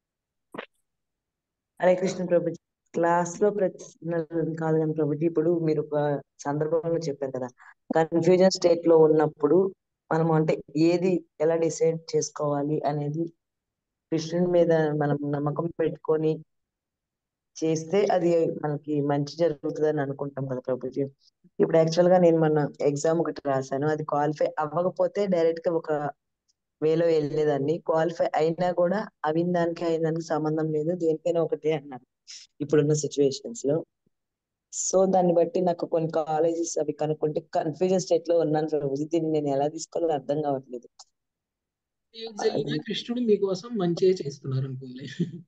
Speaker 2: హరే కృష్ణ ప్రభుజీ క్లాస్ లో ప్రశ్నలు కాదు కానీ ప్రభుజీ ఇప్పుడు మీరు ఒక సందర్భంలో చెప్పారు కదా కన్ఫ్యూజన్ స్టేట్ లో ఉన్నప్పుడు మనం అంటే ఏది ఎలా డిసైడ్ చేసుకోవాలి అనేది కృష్ణుని మీద మనం నమ్మకం పెట్టుకొని చేస్తే అది మనకి మంచి జరుగుతుంది అని అనుకుంటాం కదా ప్రభుజీ ఇప్పుడు యాక్చువల్ గా నేను మన ఎగ్జామ్ ఒకటి రాశాను అది క్వాలిఫై అవ్వకపోతే డైరెక్ట్ గా ఒక వేలో వెళ్ళేదాన్ని క్వాలిఫై అయినా కూడా అవిన దానికి అయిన దానికి సంబంధం లేదు దేనికైనా ఒకటే అన్నారు ఇప్పుడున్న సిచ్యువేషన్స్ లో సో దాన్ని బట్టి నాకు కొన్ని కాలేజెస్ అవి కనుక్కుంటే కన్ఫ్యూజన్ స్టేట్ లో ఉన్నాను ప్రభుజీ దీన్ని నేను ఎలా తీసుకోవాలో అర్థం కావట్లేదు
Speaker 1: ఏం జరిగినా కృష్ణుడు మీకోసం మంచిగా చేస్తున్నారు అనుకోవాలి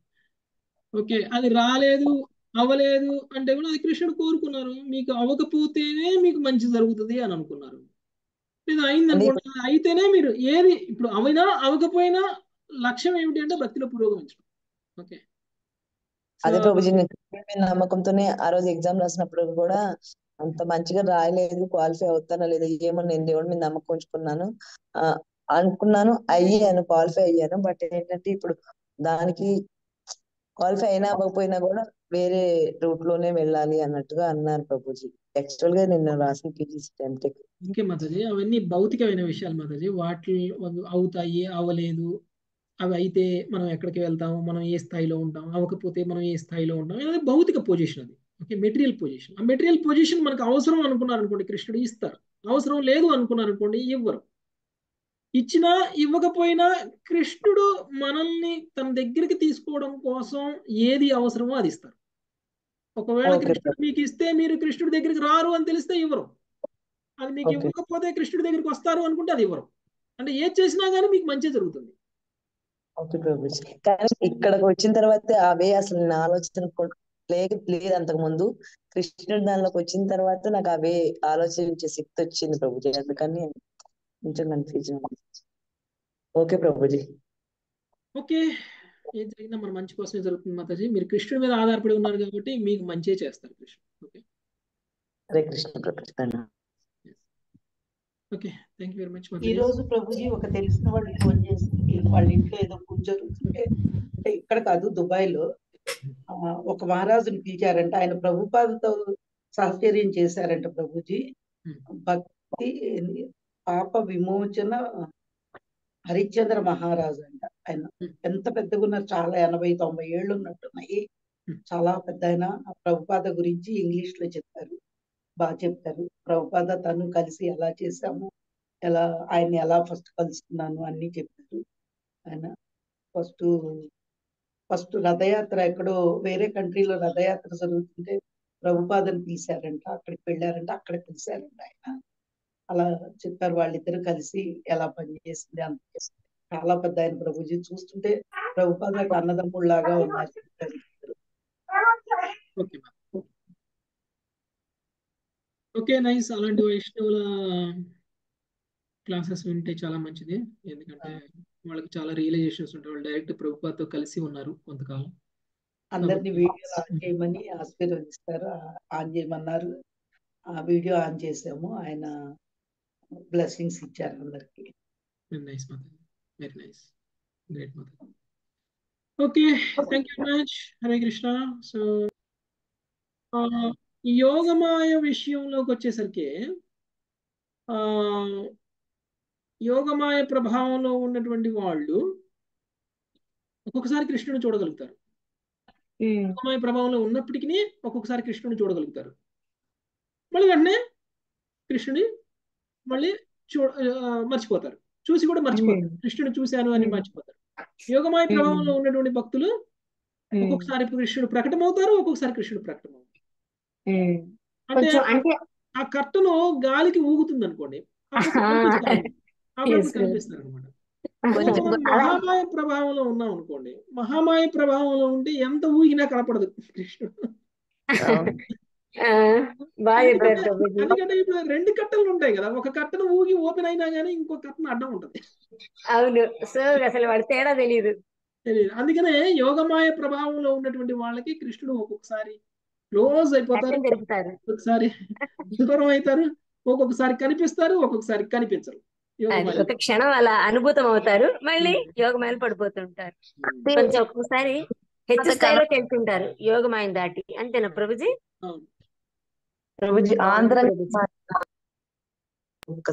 Speaker 1: ఓకే అది రాలేదు అవ్వలేదు అంటే కూడా అది కృష్ణుడు కోరుకున్నారు మీకు అవ్వకపోతేనే మీకు మంచి జరుగుతుంది అని అనుకున్నారు ఇది అయింది అనుకోండి అది అయితేనే మీరు ఏది ఇప్పుడు అయినా అవ్వకపోయినా లక్ష్యం ఏమిటి అంటే భక్తిలో పురోగమించడం ఓకే
Speaker 2: అదే ప్రభుజీ నేను కృష్ణుడి మీద నమ్మకంతోనే ఆ రోజు ఎగ్జామ్ రాసినప్పుడు కూడా అంత మంచిగా రాయలేదు క్వాలిఫై అవుతానా లేదా ఏమో నేను దేవుడి మీద నమ్మకం ఉంచుకున్నాను ఆ అనుకున్నాను అయ్యాను క్వాలిఫై అయ్యాను బట్ ఏంటంటే ఇప్పుడు దానికి క్వాలిఫై అయినా అవ్వకపోయినా కూడా వేరే రూట్ లోనే వెళ్ళాలి అన్నట్టుగా అన్నారు ప్రభుజీ యాక్చువల్ గా నేను రాసిన పీజీసీ టెక్
Speaker 1: ఇంకే మాతాజీ అవన్నీ భౌతికమైన విషయాలు మాతాజీ వాటి అవి అవుతాయి అవ్వలేదు అవి అయితే మనం ఎక్కడికి వెళ్తాము మనం ఏ స్థాయిలో ఉంటాం అవ్వకపోతే మనం ఏ స్థాయిలో ఉంటాం అనేది భౌతిక పొజిషన్ అది ఓకే మెటీరియల్ పొజిషన్ ఆ మెటీరియల్ పొజిషన్ మనకు అవసరం అనుకున్నారు అనుకోండి కృష్ణుడు ఇస్తారు అవసరం లేదు అనుకున్నారు అనుకోండి ఇవ్వరు ఇచ్చినా ఇవ్వకపోయినా కృష్ణుడు మనల్ని తన దగ్గరికి తీసుకోవడం కోసం ఏది అవసరమో అది ఇస్తారు ఒకవేళ
Speaker 2: Okay.
Speaker 1: కృష్ణుడు మీకు ఇస్తే మీరు కృష్ణుడి దగ్గరికి రారు అని తెలిస్తే ఇవ్వరు అది మీకు
Speaker 2: Okay.
Speaker 1: ఇవ్వకపోతే కృష్ణుడి దగ్గరికి వస్తారు అనుకుంటే అది ఇవ్వరు అంటే ఏది చేసినా కానీ మీకు మంచి జరుగుతుంది
Speaker 2: ఓకే ప్రభుజీ కానీ ఇక్కడికి వచ్చిన తర్వాత అవే అసలు నా ఆలోచన కూడా లేదు లేదు అంతకు ముందు కృష్ణుడు దానిలోకి వచ్చిన తర్వాత నాకు అవే ఆలోచించే శక్తి వచ్చింది ప్రభుజీ అందుకని కొంచెం కన్ఫ్యూజన్ ఓకే ప్రభుజీ
Speaker 1: ఓకే ఏం జరిగినా మన మంచి కోసమే జరుగుతుంది మాతాజీ మీరు కృష్ణుడి మీద ఆధారపడి ఉన్నారు కాబట్టి మీకు మంచిగా చేస్తారు కృష్ణుడు ఓకే
Speaker 2: హరే కృష్ణ ప్రభుజీ ధన్యవాదాలు.
Speaker 1: Okay thank you very much
Speaker 6: ఈ రోజు ప్రభుజీ ఒక తెలిసిన వాళ్ళు ఫోన్ చేసి వాళ్ళ ఇంట్లో ఏదో పూజ జరుగుతుంటే అంటే ఇక్కడ కాదు దుబాయ్ లో ఆ, ఒక మహారాజుని పిలిచారంట ఆయన ప్రభుపాదతో సహచర్యం చేశారంట ప్రభుజీ భక్తి పాప విమోచన హరిశ్చంద్ర మహారాజు అంట ఆయన ఎంత పెద్దగా ఉన్నారు చాలా ఎనభై తొంభై ఏళ్ళు ఉన్నట్టున్నాయి చాలా పెద్ద ఆయన ఆ ప్రభుపాద గురించి ఇంగ్లీష్ లో చెప్తారు బాగా చెప్తారు ప్రభుపాద తను కలిసి ఎలా చేశాము ఎలా ఆయన్ని ఎలా ఫస్ట్ కలుసుకున్నాను అన్ని చెప్పారు ఆయన ఫస్ట్ ఫస్ట్ రథయాత్ర ఎక్కడో వేరే కంట్రీలో రథయాత్ర జరుగుతుంటే ప్రభుపాదని పిలిచారంట అక్కడికి వెళ్ళారంట అక్కడ పిలిచారంట ఆయన అలా చెప్పారు వాళ్ళిద్దరు కలిసి ఎలా పనిచేసింది అంత చేసింది. చాలా పెద్ద ఆయన ప్రభుజీ చూస్తుంటే ప్రభుపాదకు అన్నదమ్ముళ్ళలాగా ఉన్నారు ఇద్దరు.
Speaker 1: ఓకే ఓకే నైస్ అలాంటి వైష్ణవుల క్లాసెస్ వింటే చాలా మంచిది ఎందుకంటే వాళ్ళకి చాలా రియలైజేషన్స్ ఉంటాయి వాళ్ళు డైరెక్ట్ ప్రభుత్వాతో కలిసి ఉన్నారు కొంతకాలం
Speaker 6: అందరినీ వీడియోలు ఆన్ చేయమని ఆశీర్వదిస్తారు ఆ- ఆన్ చేయమన్నారు ఆ వీడియో ఆన్ చేసాము ఆయన బ్లెస్సింగ్స్ ఇచ్చారు అందరికి
Speaker 1: వెరీ నైస్ మాత వెరీ నైస్ గ్రేట్ మాత okay thank you much Hare Krishna so Yogamaya విషయంలోకి వచ్చేసరికి ఆ యోగమాయ ప్రభావంలో ఉన్నటువంటి వాళ్ళు ఒక్కొక్కసారి కృష్ణుని చూడగలుగుతారు యోగమాయ ప్రభావంలో ఉన్నప్పటికీ ఒక్కొక్కసారి కృష్ణుని చూడగలుగుతారు మళ్ళీ వెంటనే కృష్ణుని మళ్ళీ చూ ఆ, మర్చిపోతారు చూసి కూడా మర్చిపోతారు కృష్ణుని చూశాను అని మర్చిపోతారు యోగమాయ ప్రభావంలో ఉన్నటువంటి భక్తులు ఒక్కొక్కసారి కృష్ణుడు ప్రకటమవుతారు ఒక్కొక్కసారి కృష్ణుడు ప్రకటమవుతారు అంటే
Speaker 3: కొంచెం అంటే
Speaker 1: ఆ కట్టను గాలికి ఊగుతుంది అనుకోండి అప్పుడు కనిపిస్తారు అప్పుడు
Speaker 3: Yes, yes.
Speaker 1: కనిపిస్తారు అనమాట
Speaker 3: కొంచెం
Speaker 1: మనం
Speaker 3: అలా
Speaker 1: మహామాయ ప్రభావంలో ఉన్నాం అనుకోండి మహామాయ ప్రభావంలో ఉంటే ఎంత ఊగినా కనపడదు కృష్ణుడు
Speaker 3: ఆ, బాగా చెప్పారు ప్రభుజీ
Speaker 1: ఎందుకంటే ఇప్పుడు రెండు కట్టలు ఉంటాయి కదా ఒక కట్టను ఊగి ఓపెన్ అయినా గానీ ఇంకో కట్టను అడ్డం ఉంటది
Speaker 3: అవును సో అసలు వాడి తేడా తెలియదు
Speaker 1: తెలియదు అందుకనే యోగమాయ ప్రభావంలో ఉన్నటువంటి వాళ్ళకి కృష్ణుడు ఒక్కొక్కసారి క్లోజ్ అయిపోతారు
Speaker 3: కట్టం తెలుపుతారు
Speaker 1: ఒక్కొక్కసారి దూరం అవుతారు ఒక్కొక్కసారి కనిపిస్తారు ఒక్కొక్కసారి కనిపించరు
Speaker 3: అది
Speaker 1: యోగమాయ
Speaker 3: ఒక క్షణం అలా అనుభూతం అవుతారు మళ్ళీ యోగమాయలు పడిపోతుంటారు కొంచెం ఒక్కొక్కసారి హెచ్చు స్థాయిలోకి వెళ్తుంటారు యోగమాయం దాటి అంతేనా ప్రభుజీ
Speaker 1: అవును
Speaker 2: ప్రభుజీ ఆంధ్ర
Speaker 3: ప్రభుజీ